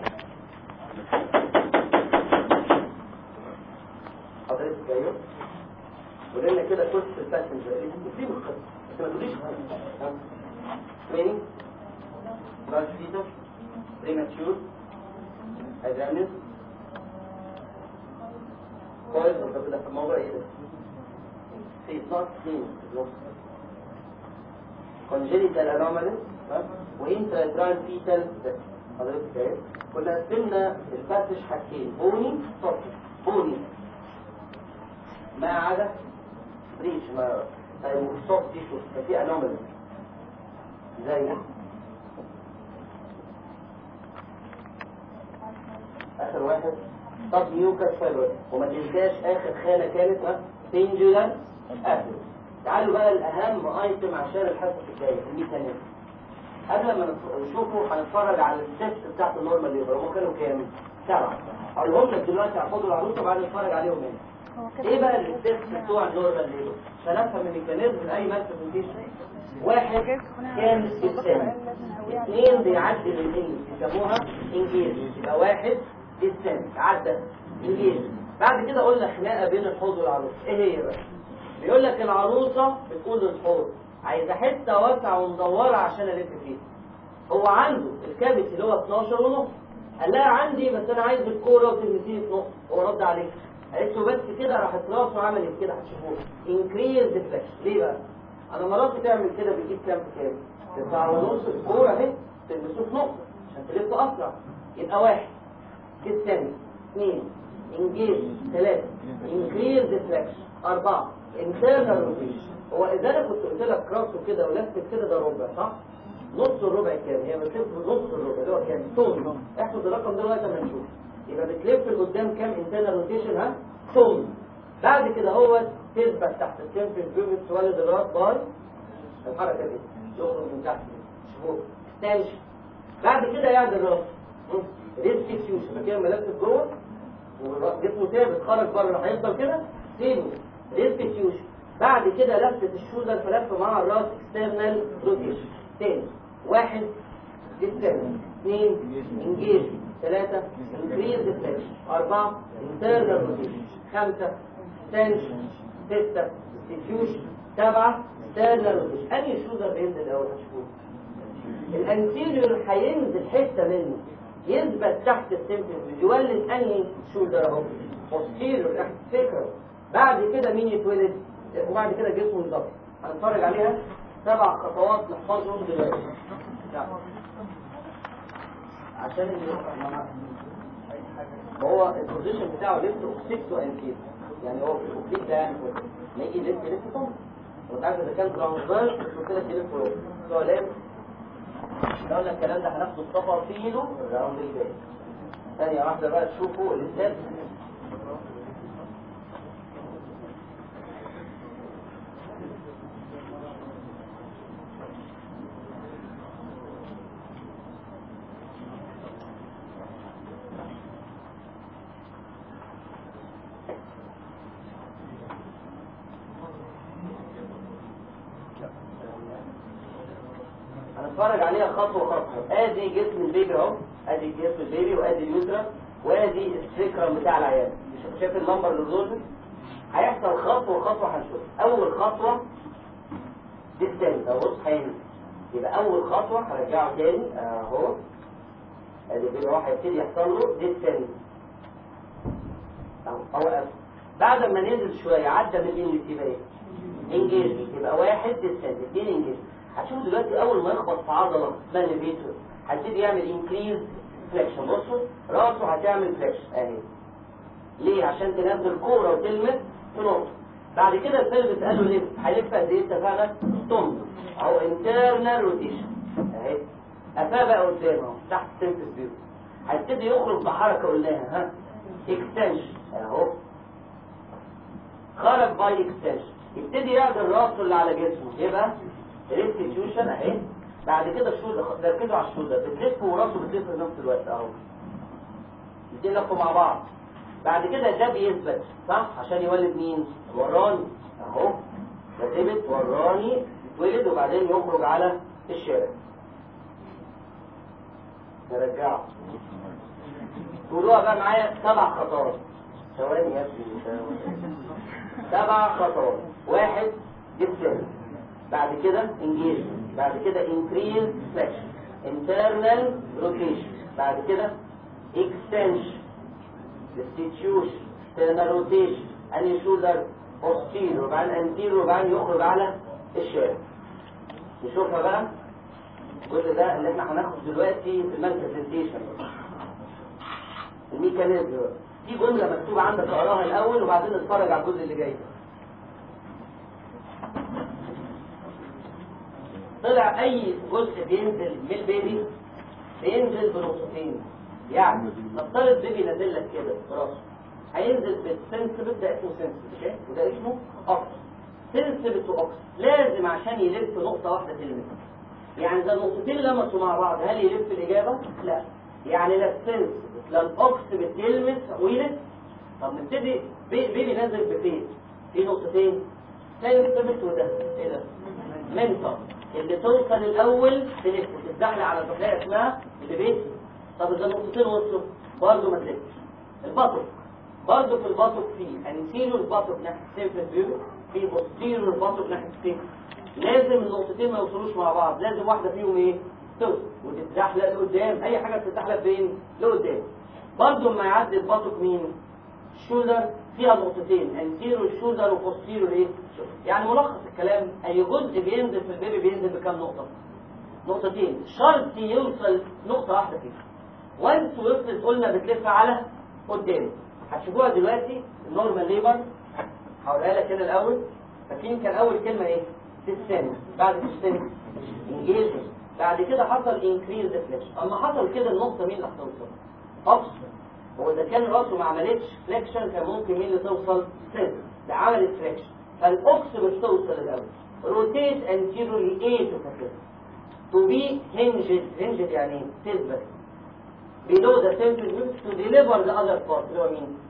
حضرتك ايوه قول لنا كده كل في الباسنجر اللي في القصه بس ما تقوليش تريننج لارج فيتر بريماتشور هيدرامنس كويس انت كده في الموضوع ايه ده؟ في 12 سنين في النص congenital anomaly وانتراترال فيتال حضرتك ايه كنا قسمنا الباسج حاجتين بوني صوت بوني ما عدا بريش ما طيب والصوت تيشو ففي انومالي زي اخر واحد طب ميوكاس فالوت وما تنساش اخر خانه كانت ها سنجولار اكل تعالوا بقى الاهم ايتم عشان الحصه الجايه الميكانيزم قبل ما نشوفه هنتفرج على الستبس بتاعت النورمال ليبر هم كانوا كام؟ سبعه هقولهم لك دلوقتي هاخدوا العروسه وبعدين نتفرج عليهم هنا ايه بقى الستبس بتوع النورمال ليبر؟ عشان افهم الميكانيزم لاي ماده واحد كان الثاني اثنين بيعدي الانجليز يسموها انجيز يبقى واحد الثاني عدى انجيز بعد كده قلنا خناقه بين الحوض والعروسه ايه هي بقى؟ بيقول لك العروسة بتقول للحوض عايزة حتة واسعة ومدورة عشان ألف فيها هو عنده الكابت اللي هو 12 ونص قال لها عندي بس أنا عايز بالكورة وتلمسيني في نص هو رد عليه قالت له بس كده راحت راسه عملت كده هتشوفوه انكريز ديفليكشن ليه بقى؟ أنا مرات بتعمل كده بيجيب كام في كام؟ تسعة ونص الكورة أهي تلبسه في نص عشان تلف أسرع يبقى واحد الثاني اثنين انجيز ثلاثة انكريز ديفليكشن أربعة internal rotation هو اذا انا كنت قلت لك راسه كده ولفت كده ده ربع صح نص الربع كام هي بتلف نص الربع اللي هو كام تون احفظ الرقم ده لغايه ما نشوف يبقى بتلف لقدام كام internal rotation ها تون بعد كده هو تثبت تحت التمبل بيبت تولد الراس باي الحركه دي يخرج من تحت شوفوا تنشن بعد كده يعدل الراس ريسكيوشن كده ملف جوه وجسمه ثابت خرج بره هيفضل كده ستيبل ريستيتيوشن بعد كده لفه الشولدر فلف مع الراس اكسترنال روتيشن تاني واحد ديستنس اثنين انجيج ثلاثة انكريز ديفليكشن أربعة انترنال روتيشن خمسة تنشن ستة ديفيوشن سبعة انترنال روتيشن أنهي شولدر بينزل الأول هتشوفوه الانتيريور هينزل حته منه يثبت تحت السيمبل يولد انهي شولدر اهو posterior تحت فكره بعد كده مين يتولد وبعد كده جسمه يضبط هنتفرج عليها سبع خطوات نحفظهم دلوقتي نعم. عشان اللي يقرأ ما هو البوزيشن بتاعه ليفت اوبسيكس وانتير يعني هو في الاوبسيك ده يعني كده. ما يجي ليفت ليفت طبعا وانت عارف اذا كان ترانسفيرس مش قلت لك ليفت ورا سواء ليفت لو قلنا الكلام ده هناخده بتفاصيله الراوند الجاي ثانية واحدة بقى تشوفوا الستاب هنتفرج عليها خطوة خطوة ادي جسم البيبي اهو ادي جسم البيبي وادي اليوترا وادي السكرم بتاع العيان شايف- شايف اللمبر اللي دول هيحصل خطوة خطوة هنشوف اول خطوة دي الثاني اهو بص هينزل يبقى اول خطوة هرجعه تاني اهو ادي البيبي اهو هيبتدي يحصل له دي الثاني اهو اهو أهو. بعد ما ننزل شوية عدى من اللي يبقى ايه انجيج يبقى واحد ديستنس اثنين انجيج هتشوف دلوقتي اول ما يخبط في عضله اسمها الليفيتور هتبتدي يعمل انكريز فليكشن بصوا راسه هتعمل فليكشن اهي ليه عشان تنزل كوره وتلمس في نقطه بعد كده الفيلم قال له لف هيلف قد ايه اتفقنا طن او انترنال روتيشن اهي قفاه بقى قدام اهو تحت سيرفس فيو هيبتدي يخرج بحركه قلناها ها اكستنشن اهو خرج باي اكستنشن يبتدي يعدل راسه اللي على جسمه يبقى ريستيتيوشن اهي بعد كده الشولدر ركزوا على الشولدر بتلف وراسه بتلف في نفس الوقت اهو الاثنين لفوا مع بعض بعد كده ده بيثبت صح عشان يولد مين وراني اهو ده ثبت وراني يتولد وبعدين يخرج على الشارع نرجعه قولوها بقى معايا سبع خطوات ثواني يا ابني ثواني. سبع خطوات واحد جسم بعد كده انجيج بعد كده increase flexion internal rotation بعد كده extension restitution external rotation اني shoulder posterior وبعدين anterior وبعدين يخرج على الشارع نشوفها بقى الجزء ده اللي احنا هناخد دلوقتي في المال برزنتيشن الميكانيزم بقى. في جملة مكتوبة عندك اقراها الأول وبعدين نتفرج على الجزء اللي جاي طلع أي جزء بينزل من البيبي بينزل بنقطتين يعني نفترض بيبي نازل لك كده براسه هينزل بالسنسبت ده اسمه سنسبت وده اسمه أكس سنسبت وأكس لازم عشان يلف نقطة واحدة تلمس يعني ده النقطتين لمسوا مع بعض هل يلف الإجابة؟ لا يعني لا السنس لا الأكس بتلمس ويلف طب نبتدي بي- بيبي نازل بفين؟ في نقطتين سنسبت وده ايه ده؟ منطق اللي توصل الأول تلف تتزحلق على البقايا اسمها اللي بيتي طب إذا النقطتين وصلوا برضه ما تلفش البطن برضه في البطن في انتيريور البطن ناحية سيمبل فيو في بوستيريور البطن ناحية سيمبل لازم النقطتين ما يوصلوش مع بعض لازم واحدة فيهم ايه توصل وتتزحلق لقدام اي حاجة بتتزحلق فين لقدام برضه لما يعدي البطن مين الشولدر فيها نقطتين انتيريور شولدر وبوستيريور ايه يعني ملخص الكلام اي جزء بينزل في البيبي بينزل بكام نقطة نقطتين شرط يوصل نقطة واحدة فيهم وانس وصلت قلنا بتلف على قدام هتشوفوها دلوقتي النورمال ليبر هقولها لك هنا الاول فاكرين كان اول كلمه ايه تستنى بعد تستنى انجيج بعد كده حصل انكريز فليكشن اما حصل كده النقطه مين اللي هتوصل ابس هو اذا كان راسه ما عملتش فليكشن كان ممكن مين اللي توصل سنس ده عملت فليكشن فالاوكس بتوصل الاول روتيت انتيريوري ايه تفكر تو بي هنجد هنجد يعني ايه تثبت below the temple roof to deliver the other part اللي هو مين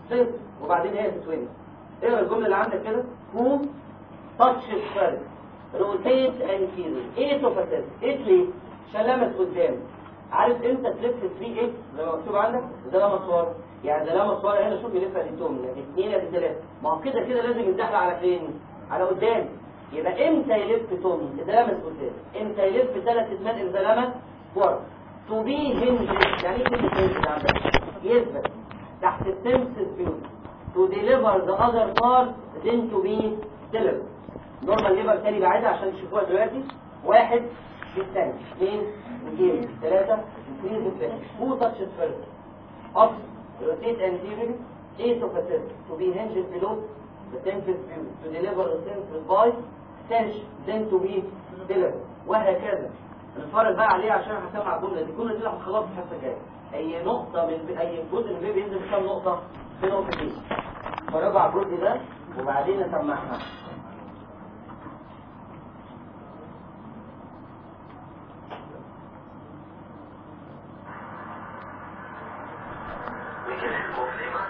صفر وبعدين هي تتولد اقرا الجمله اللي عندك كده هو تاتش فيرست روتيت انتيريور ايه توفاسيس ايه ليه عشان لمس قدام عارف امتى تلف 3 ايه زي ما مكتوب عندك ده لما صور يعني ده لما صور هنا شوف يلف اديتهم من اثنين ادي ثلاثه ما هو كده كده لازم يتزحلق على فين على قدام يبقى امتى يلف توم اذا لمس قدام امتى يلف ثلاث اتمان اذا لمس ورا تو بي هنج يعني ايه كلمه هنج عندك يثبت تحت السنسس فيو to deliver the other part then to be delivered نورمال ليفر تاني بعيدة عشان تشوفوها دلوقتي واحد في الثاني اثنين اثنين ثلاثة اثنين اثنين هو تاتش فيرست up rotate anteriorly eight of a cell to be hinged below the template view to deliver the template by tension then to be delivered وهكذا نتفرج بقى عليه عشان هسمع الجملة دي الجملة دي خلاص الحصة الجاية أي نقطة من أي جزء من البيبي ينزل كام نقطة في نقطتين اتفرجوا على الجزء ده وبعدين نسمعها ميكانيزم مفلمة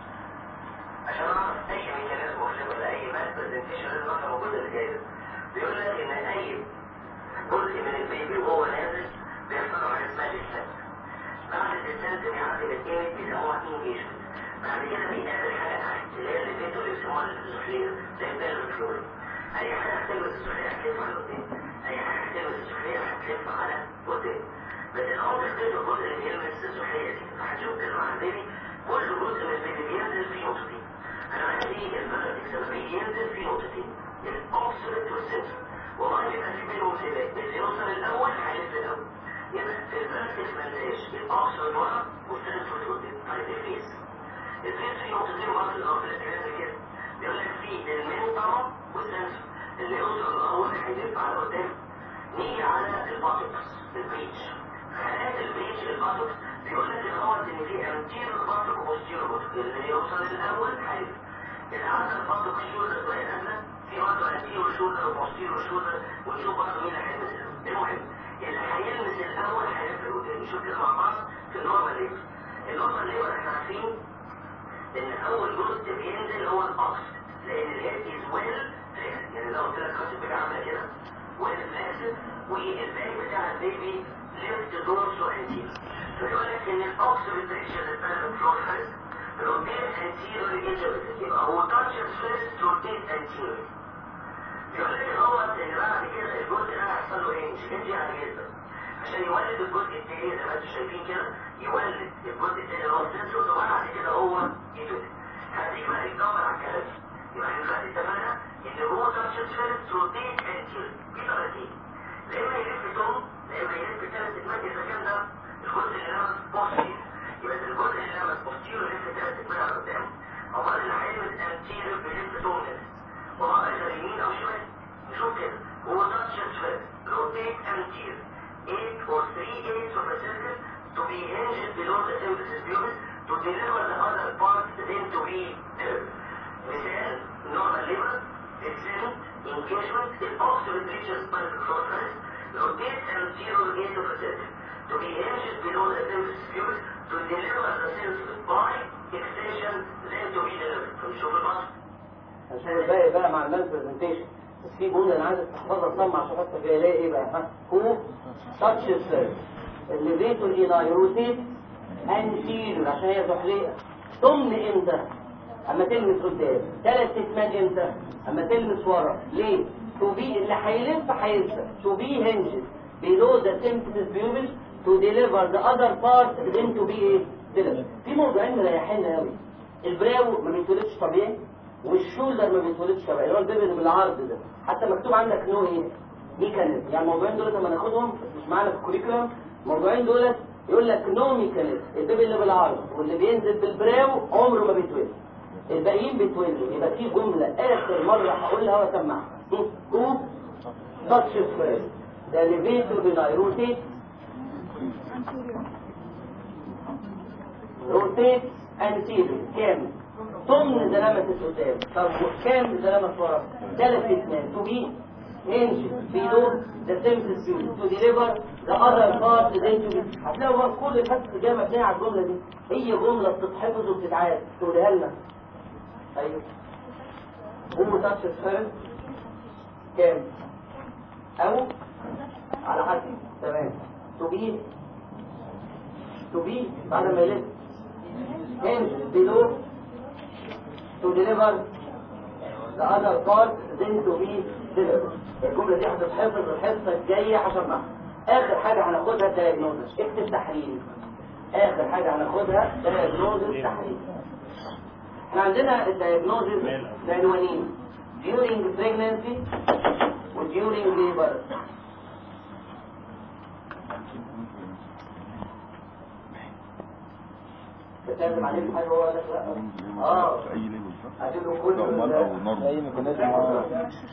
عشان اعرف اي ميكانيزم مفلمة لاي ماس برزنتيشن لازم افهم الجزء اللي جاي ده بيقول لك ان اي جزء من البيبي وهو نازل بيحصل له حاجه اسمها ديسنت بعد الديسنت بيعدي الاثنين بيسموها انجيجمنت بعد كده بيقابل حاجه تحت اللي هي اللي بيته اللي بيسموها الزحليه زي البال الفلوري اي حاجه هتلبس الزحليه هتلف على قدام اي حاجه هتلبس الزحليه هتلف على قدام بس الاول تختار الجزء اللي بيلمس الزحليه دي فهتشوف كده مع البيبي كل جزء من البيبي بينزل في نقطتين انا عندي الفيرتكس لما بيجي ينزل في نقطتين الاوبسوليت والسنتر والله بيبقى في بينهم سباق اللي يوصل الاول هيلف الاول يبقى في الفيرتكس ما ننساش الاوبسوليت ورا والسنتر قدام طيب الفيس الفيس في نقطتين برضه الارض اللي كده بيقول لك في المين طبعا والسنسور اللي يوصل الاول هيلف على قدام نيجي على الباتوكس البريتش حالات البريتش الباتوكس بيقول لك الاول ان في انتيرو باتوك وبوستيرو باتوك اللي يوصل الاول هيلف اللي عندك الباتوك شولدر بقى نازله في برضه انتيرو شولدر وبوستيرو شولدر ونشوف برضه مين اللي هيلمس الاول المهم اللي هيلمس الاول هيلف قدام نشوف كده مع بعض في النورمال ليفر النورمال ليفر احنا عارفين ان اول جزء بينزل هو الاصل لان الهيد از ويل يعني لو قلت لك خطيب بتاع عامله كده ويل فلاسد والباقي بتاع البيبي ليفت دورسو انتير فيقول لك ان الاوكسيد بريشر البالون فلور فيرست روتيت انتيريور ايجابيتي يبقى هو تاتش فيرست روتيت انتيريور بيقول لك هو ان بعد كده الجزء ده هيحصل له ايه مش انجي يعني جدا عشان يولد الجزء الثاني زي ما انتم شايفين كده يولد الجزء الثاني اللي هو السنسور وبعد كده هو يتولد هديك بقى يدور على الكلام يبقى احنا دلوقتي اتفقنا ان هو تاتشز فيرست روتيت انتير في طريقتين لا اما يلف توم لا اما يلف ثلاث اتمان اذا كان ده الجزء اللي لمس بوستير يبقى الجزء اللي لمس بوستير يلف ثلاث اتمان على قدام امال اللي هيلمس انتير بيلف توم نفس وهو اذا يمين او شمال نشوف كده هو تاتشز فيرست روتيت انتير 8 or 3 eighths of a circle to be hinged below the symphysis pubis to deliver the other part then to be delivered. مثال normal liver, descent, engagement, the oxygen reaches spinal cord first, rotates anterior gate of a circle to be hinged below the symphysis pubis to deliver the symphysis by extension then to be delivered. فنشوف المصر. عشان الباقي بقى مع المال برزنتيشن بس في جمله انا عايز تحفظها تصمع عشان حتى فيها الاقي ايه بقى ها هو تاتش السيرف اللي بيته الانايروتيت انتيريور عشان هي زحليقه ثم امتى اما تلمس قدام ثلاث اتمان امتى اما تلمس ورا ليه تو بي اللي هيلف هيلف تو بي هنجز below the symphysis pubis to deliver the other part then to be ايه delivered في موضوعين مريحين قوي البراو ما بيتولدش طبيعي والشولدر ما بيتولدش طبيعي اللي هو البيبي اللي بالعرض ده حتى مكتوب عندك نو ايه ميكانيزم يعني الموضوعين دول لما ناخدهم مش معانا في الكوريكولم الموضوعين دول يقول لك نو ميكانيزم البيبي اللي بالعرض واللي بينزل بالبراو عمره ما بيتولد الباقيين بيتولدوا يبقى في جمله اخر مره هقولها واسمعها هو تاتش فيرست ده ليفيتو بنايروتيت روتيت انتيريور كامل ثم زلامة قدام طب كام زلامة ورا ثلاث اثنين تو بي hinges below the simplest tube to deliver the other part into هتلاقوا بقى كل الفتح جايه مبنيه على الجمله دي هي جمله بتتحفظ وبتتعاد تقولها لنا ايوه هو تاتش الفيرست كام او على حسب تمام to be to be بعد ما يلف hinges below to deliver the other part then to be delivered الجملة دي هتتحفظ الحصة الجاية عشان معها آخر حاجة هناخدها diagnosis اكتب تحليل آخر حاجة هناخدها diagnosis تحليل احنا عندنا الدياجنوزز بعنوانين during pregnancy و during labor بتكلم عليه حاجة هو ولا لا اه اي ليفل صح؟ هتبقوا كل نورمال او نورمال اي ميكانيزم آه.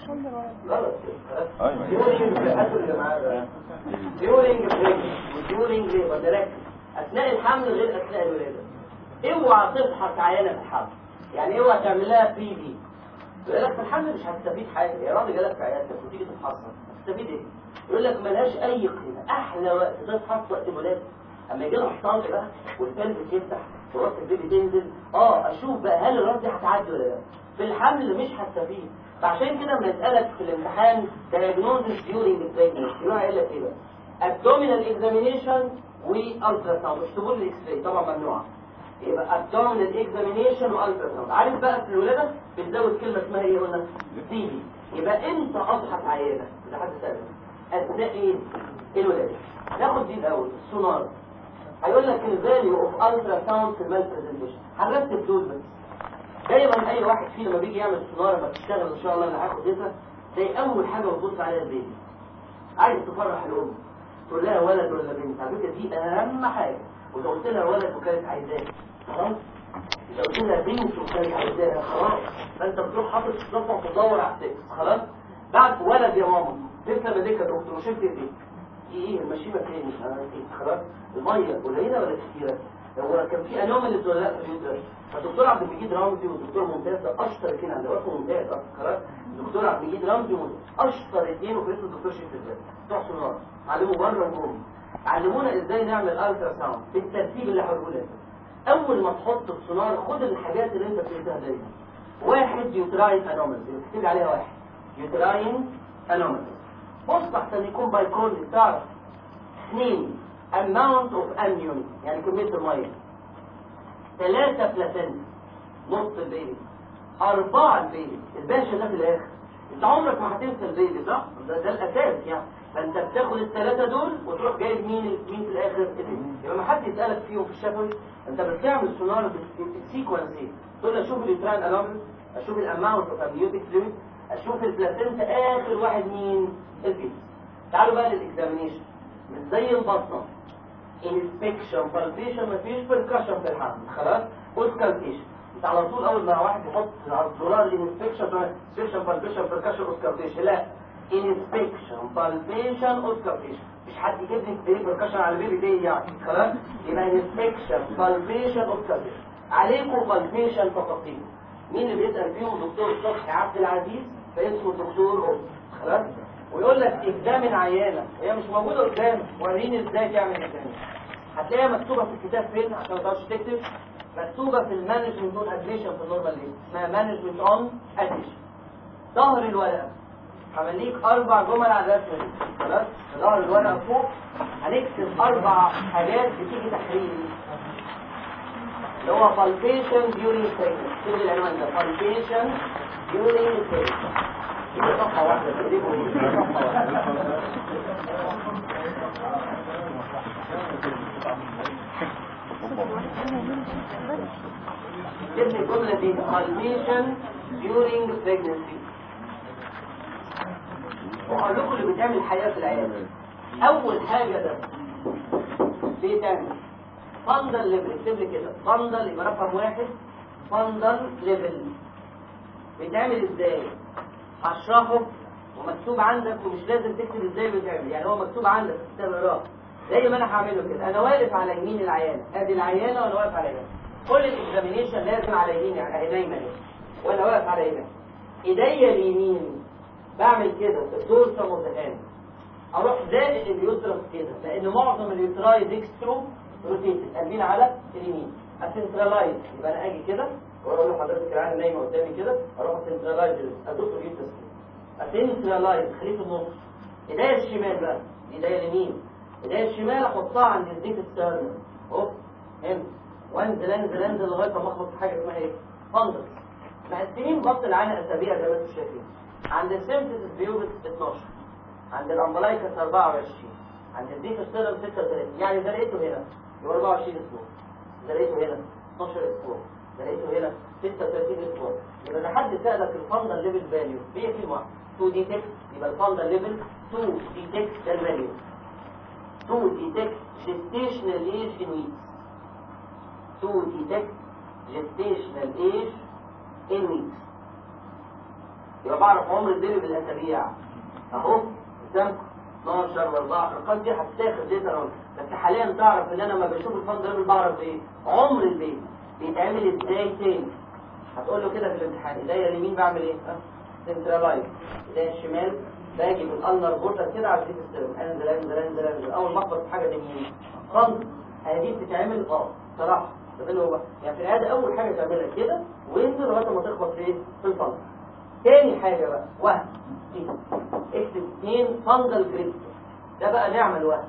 غلط ايوه during هاتوا اللي معاه ده. during pregnancy و during labor ده ركز اثناء الحمل غير اثناء الولاده اوعى تضحك عيانه في الحمل يعني اوعى تعمل لها بي بي يقول لك في الحمل مش هتستفيد حاجه يا راجل جالك في عيادتك وتيجي تتحصن هتستفيد ايه؟ يقول لك ملهاش اي قيمه احلى وقت تضحك وقت الولاده اما يجي لها الطلق بقى والبلف يفتح وراس البيبي تنزل اه اشوف بقى هل الراس دي هتعدي ولا لا في الحمل مش هتستفيد فعشان كده لما يسالك في الامتحان diagnosis during pregnancy يروح قايل لك ايه بقى abdominal examination والترا ساوند اكتبوا لي الاكس راي طبعا ممنوعه يبقى abdominal examination والترا ساوند عارف بقى في الولاده بنزود كلمه اسمها ايه قلنا دي يبقى امتى اضحك عيانه ده حد سالك اثناء ايه الولاده ناخد دي الاول السونار هيقول لك الفاليو اوف الترا ساوند في المال برزنتيشن هنرتب دول بس دايما اي واحد فينا لما بيجي يعمل سونار لما تشتغل ان شاء الله انا هاخد اسمها زي اول حاجه بتبص عليها البيبي عايز تفرح الام تقول لها ولد ولا بنت على فكره دي اهم حاجه واذا قلت لها ولد وكانت عايزاه خلاص اذا قلت لها بنت وكانت عايزاها خلاص فانت بتروح حاطط صفه وتدور على السكس خلاص بعد ولد يا ماما لسه مديكه دكتور وشفت ايه ايه المشيمه فين آه، إيه؟ خلاص الميه قليله ولا كتيره هو كان في انوماليز ولا لا في اليوترس فالدكتور عبد المجيد رمزي والدكتور ممتاز ده اشطر اثنين عند راسه ممتاز أصلاً، خلاص الدكتور عبد المجيد رمزي وممتاز. اشطر اثنين وفي اسمه الدكتور شريف الزاد بتوع سونار علموا بره وجوه علمونا ازاي نعمل الترا ساوند بالترتيب اللي هقوله لك اول ما تحط السونار خد الحاجات اللي انت بتقولها دايما واحد يوتراين انوماليز اكتب عليها واحد يوتراين انوماليز بص احسن يكون بايكون تعرف اثنين amount of amnion يعني كمية المية ثلاثة بلاتين نص البيبي أربعة البيبي الباشا ده في الآخر أنت عمرك ما هتنسى البيبي صح؟ ده, ده الأساس يعني فأنت بتاخد الثلاثة دول وتروح جايب مين مين في الآخر البيبي يبقى ما حد يسألك فيهم في الشفوي أنت بتعمل سونار بالسيكونس إيه؟ تقول له أشوف الإتران أنومل أشوف الأماونت أوف أمنيوتيك فلويد أشوف البلاتينتا آخر واحد مين؟ البيبي تعالوا بقى للإكزامينيشن مش زي البطنة انسبكشن بالبيشن مفيش بركشن في الحمل خلاص اوسكالتيشن انت على طول اول ما واحد يحط على الزرار الانسبكشن انسبكشن بالبيشن بركشن اوسكالتيشن لا انسبكشن بالبيشن اوسكالتيشن مش حد يجيب لك ايه بركشن على البيبي دي يعني خلاص يبقى انسبكشن بالبيشن اوسكالتيشن عليكم بالبيشن فقط مين اللي بيسال فيهم دكتور صبحي عبد العزيز فاسمه الدكتور أم. خلاص ويقول لك اكزامن عيانه هي مش موجوده قدامك وريني ازاي تعمل اكزامن هتلاقيها مكتوبه في الكتاب فين عشان ما تقعدش تكتب مكتوبه في المانجمنت اون ادميشن في النورمال ليست اسمها مانجمنت اون ادميشن ظهر الورقه همليك اربع جمل على الرسمه دي خلاص في ظهر الورقه فوق هنكتب اربع حاجات بتيجي تحرير اللي هو palpation during pregnancy كل العنوان ده palpation during pregnancy دي صفحه واحده تقريبا صفحه واحده جبت الجملة دي palpation during pregnancy وهقول لكم اللي بتعمل الحياة في العيادة أول حاجة ده بيتعمل فندل ليفل اكتب لي كده فندل يبقى رقم واحد فندل ليفل بيتعمل ازاي؟ هشرحه ومكتوب عندك ومش لازم تكتب ازاي بيتعمل يعني هو مكتوب عندك في الكتاب اقراه زي ما انا هعمله كده انا واقف على يمين العيانه ادي العيانه وانا واقف على يمين كل الاكزامينيشن لازم على يمين يعني اهي دايما اهي وانا واقف على يمين ايديا اليمين بعمل كده الدورسم اوف ذا هاند اروح زائق اليوترس كده لان معظم اليوتراي ديكسترو روتيتد قلبين على اليمين اسنترلايز يبقى انا اجي كده واقول لحضرتك العين نايمه قدامي كده اروح اسنترلايز ادوس اليوترس كده اسنترلايز خليه في النص ايديا الشمال بقى ايديا اليمين ايديا الشمال احطها عند الزيت السيرنم اهو هنا وانزل انزل انزل لغايه ما اخبط في حاجه اسمها ايه؟ فندق مقسمين بطن العين اسابيع زي ما انتم شايفين عند السيمتس بيوبس 12 عند الامبلايكس 24 عند الديك السيرم 36 يعني ده لقيته هنا يبقى 24 اسبوع ده لقيته هنا 12 اسبوع ده لقيته هنا 36 اسبوع يبقى لحد سألك الفندل ليفل فاليو هي كلمه واحده 2 ديتكت يبقى الفندل ليفل 2 ديتكت ده الفاليو 2 ديتكت gestational age in weeks 2 detect gestational age in weeks يبقى بعرف عمر البيبي بالاسابيع اهو قدامكم 12 و14 الارقام دي هتتاخد ديتا اهو بس حاليا تعرف ان انا لما بشوف الفند ليفل بعرف ايه عمر البيبي بيتعمل ازاي تاني هتقول له كده في الامتحان ايديا اليمين بعمل ايه ها سنترلايز ايديا الشمال باجي بالانر بوردر كده على الديك السيرم انزل انزل انزل انزل اول ما اخبط في حاجه دي مين فند هذه بتتعمل اه صراحه ده اللي هو يعني في العاده اول حاجه تعملها كده وانزل لغايه ما تخبط في ايه في الفند تاني حاجه بقى وهم اكتب اثنين فندل جريد ده بقى نعمل وهم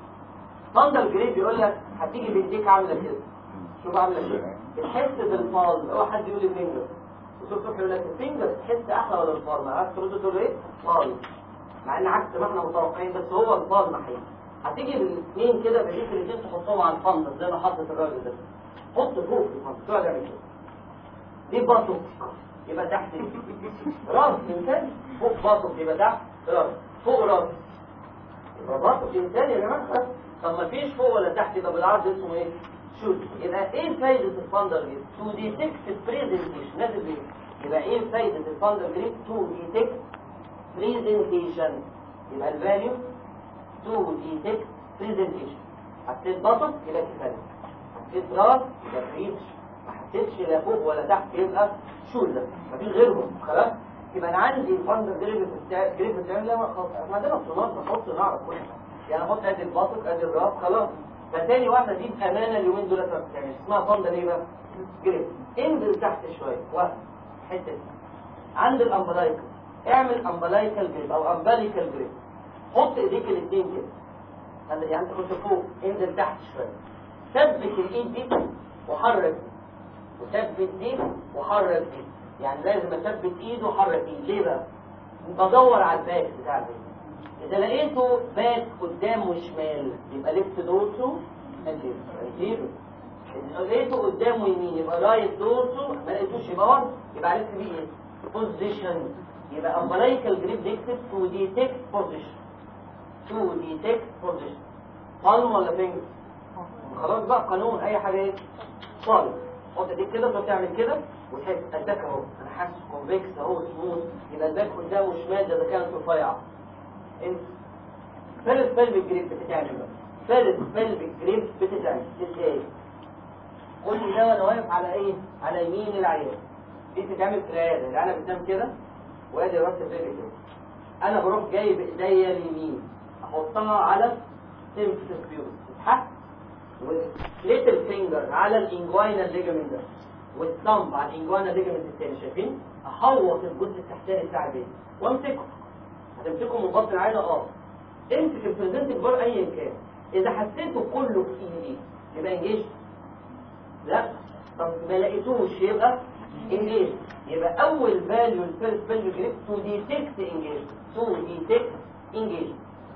فندل جريد بيقول لك هتيجي بايديك عامله كده شوف عامله كده تحس بالفاز هو حد يقول لي فينجر وصوت صبحي يقول لك الفينجر تحس احلى ولا الفاز ما عارف ترد تقول ايه فاز مع ان عكس ما احنا متوقعين بس هو الفاز محيط هتيجي بالاثنين كده بايديك الاثنين تحطهم على الفندل زي ما حطت الراجل ده حط فوق في الفندل تقعد تعمل كده دي بطن يبقى تحت راس انسان فوق باطن يبقى تحت راس فوق راس يبقى باطن انسان يا جماعه طب ما فيش فوق ولا تحت يبقى بالعرض اسمه ايه شوت يبقى ايه فايده الفاندر جريب تو ديتكت بريزنتيشن نازل بيه يبقى ايه فايده الفاندر جريب تو ديتكت بريزنتيشن يبقى الفاليو تو ديتكت بريزنتيشن حطيت باطن يبقى كفايه حطيت راس يبقى بريتش ما حطيتش لا فوق ولا تحت يبقى شولدر مفيش غيرهم خلاص يبقى انا عندي الفندر جريب بتاع جريب بتعمل لا خلاص احنا عندنا الصناعه نحط نعرف كل حاجه يعني احط ادي الباطق ادي الراس خلاص فتاني واحده دي بامانه اليومين دول يعني اسمها فندر ايه بقى جريب انزل تحت شويه واحد حته دي. عند الامبلايكال اعمل امبلايكال جريب او امبليكال جريب حط ايديك الاثنين كده عند- يعني انت كنت فوق انزل تحت شويه ثبت الايد دي وحرك وثبت دي وحرك دي يعني لازم اثبت ايده وحرك ايده ليه بقى بدور على الباك بتاع البيت اذا لقيته باك قدام وشمال يبقى ليفت دورسو انتيرو إذا لقيته قدام ويمين يبقى رايت دورسو ما لقيتوش يبقى ورا يبقى عرفت بيه ايه بوزيشن يبقى امبلايكال جريب نكتب تو ديتكت بوزيشن تو ديتكت بوزيشن بالم ولا فينجر خلاص بقى قانون اي حاجه ايه صالح حط ايديك كده تقعد تعمل كده وتحس الباك اهو انا حاسس كونفكس اهو سموث يبقى الباك قدام وشمال ده اذا كانت رفيعه انت فيرست بلفيك جريب بتتعمل بقى فيرست بلفيك جريب بتتعمل ازاي قول لي ده وانا واقف على ايه على يمين العيان دي بتتعمل في العياده العيانه بتنام كده وادي راس البيبي كده انا بروح جايب ايديا اليمين احطها على سيمفيس بيوت تتحس والليتل فينجر على الانجوينال ليجامنت ده والثumb على الانجوينال ليجامنت الثاني شايفين احوط الجزء التحتاني بتاع البيت وامسكه هتمسكه من بطن العينه اه امسك البريزنت كبار ايا كان اذا حسيته كله في ايدي يبقى انجيج لا طب ما لقيتوش يبقى انجيج يبقى اول فاليو الفيرست فاليو جريب تو ديتكت انجيج تو ديتكت انجيج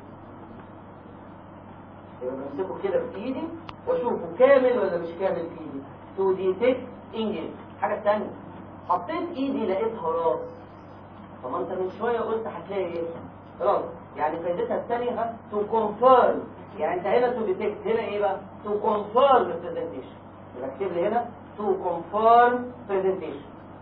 يبقى بمسكه كده في ايدي واشوفه كامل ولا مش كامل في ايدي تو ديتكت انجيج حاجه ثانيه حطيت ايدي لقيتها راس طب ما انت من شويه قلت هتلاقي ايه راس يعني فايدتها الثانيه تو كونفيرم يعني انت هنا تو ديتكت هنا ايه بقى تو كونفيرم برزنتيشن يبقى اكتب لي هنا تو كونفيرم برزنتيشن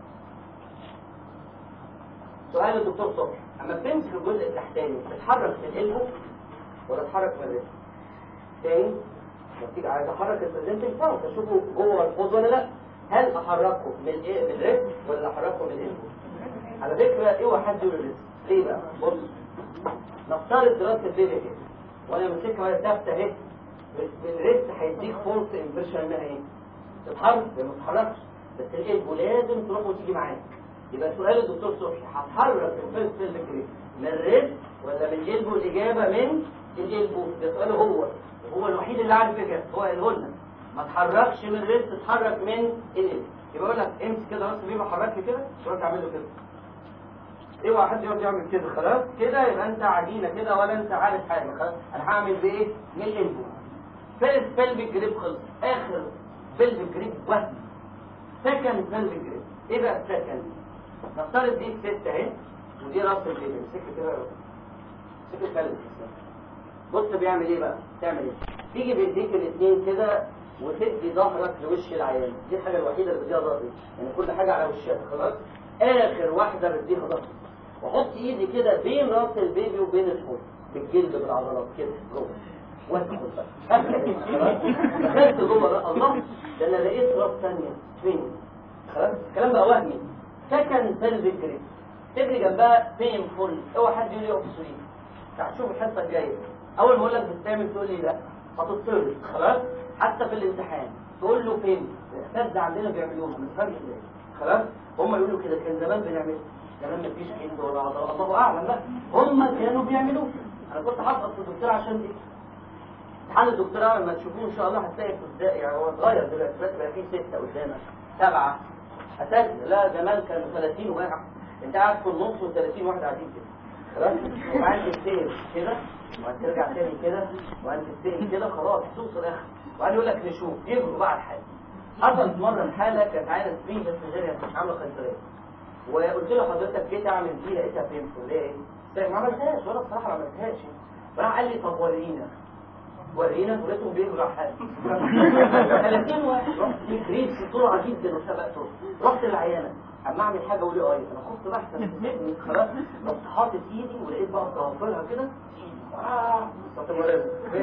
سؤال الدكتور صبحي اما بتمسك الجزء التحتاني بتتحرك من القلب ولا تتحرك من الرجل تاني لما تيجي عايز احرك البرزنتنج فاوت اشوفه جوه الحوض ولا لا هل احركه من ايه من الرجل ولا احركه من القلب على فكره اوعى حد يقول الرزق ليه بقى بص نفترض دراسه البيبي كده وانا ماسكها وهي ثابته اهي الريست هيديك فورس امبريشن انها ايه تتحرك ما تتحركش بس القلب لازم تروح وتيجي معاك يبقى سؤال الدكتور صبحي هتحرك الفيرست سيل من الريست ولا من القلب والاجابه من القلب ده سؤاله هو هو الوحيد اللي عارف كده هو قاله لنا ما تحركش من الريست تتحرك من القلب يبقى اقول لك امسك كده راس البيبي حركي كده تروح تعمل له كده اوعى حد يقعد يعمل كده خلاص كده يبقى انت عجينه كده ولا انت عارف حاجه خلاص انا هعمل بايه من الانبو فيرست بلفيك جريب خلص اخر بلفيك جريب وهم سكند بلفيك جريب ايه بقى السكند نفترض دي الست اهي ودي راس البيبي امسك كده امسك الكلب بص بيعمل ايه بقى تعمل ايه تيجي بايديك الاثنين كده وتدي ظهرك لوش العيان دي الحاجه الوحيده اللي بديها ظهري يعني كل حاجه على وشها خلاص اخر واحده بديها ظهري واحط ايدي كده بين راس البيبي وبين الحوض بالجلد بالعضلات كده جوه وادخل بقى خلاص دخلت جوه بقى الله ده انا لقيت راس ثانيه فين خلاص الكلام بقى وهمي سكند بلفيك جريب تجري جنبها بين فل اوعى حد يقول لي اوكسجين تعال شوف الحصه الجايه اول ما اقول لك بتعمل تقول لي لا هتضطر خلاص حتى في الامتحان تقول له فين الاساتذه عندنا بيعملوها ما تفهمش ازاي خلاص هم يقولوا كده كان زمان بنعمل زمان ما فيش جلد ولا عضله الله اعلم بقى هم كانوا بيعملوه انا كنت حاطط في الدكتور عشان دي امتحان الدكتوراه لما تشوفوه ان شاء الله هتلاقي في الدقيقة يعني هو اتغير دلوقتي دلوقتي بقى فيه ستة قدامك سبعة اساتذه لا زمان كانوا 30 واحد انت قاعد في النص و30 واحد قاعدين كده خلاص وبعدين تستلم كده وبعدين ترجع تاني كده وبعدين تستلم كده خلاص توصل اخر وبعدين يقول لك نشوف يجروا بقى الحاله حصلت مره الحاله كانت عينه سبرين بس غير مش عامله خنزيريه وقلت له حضرتك جيت اعمل دي لقيتها فين ليه ايه؟ ما عملتهاش وانا بصراحه ما عملتهاش راح قال لي طب ورينا ورينا ولقيتهم بيجروا على حالي 30 واحد رحت جريت بسرعه جدا وسبقته رحت العيانه اما اعمل حاجه اقول له ايه انا خفت بحث سيبني خلاص رحت حاطط ايدي ولقيت بقى ضوافرها كده آه، صوت المريض.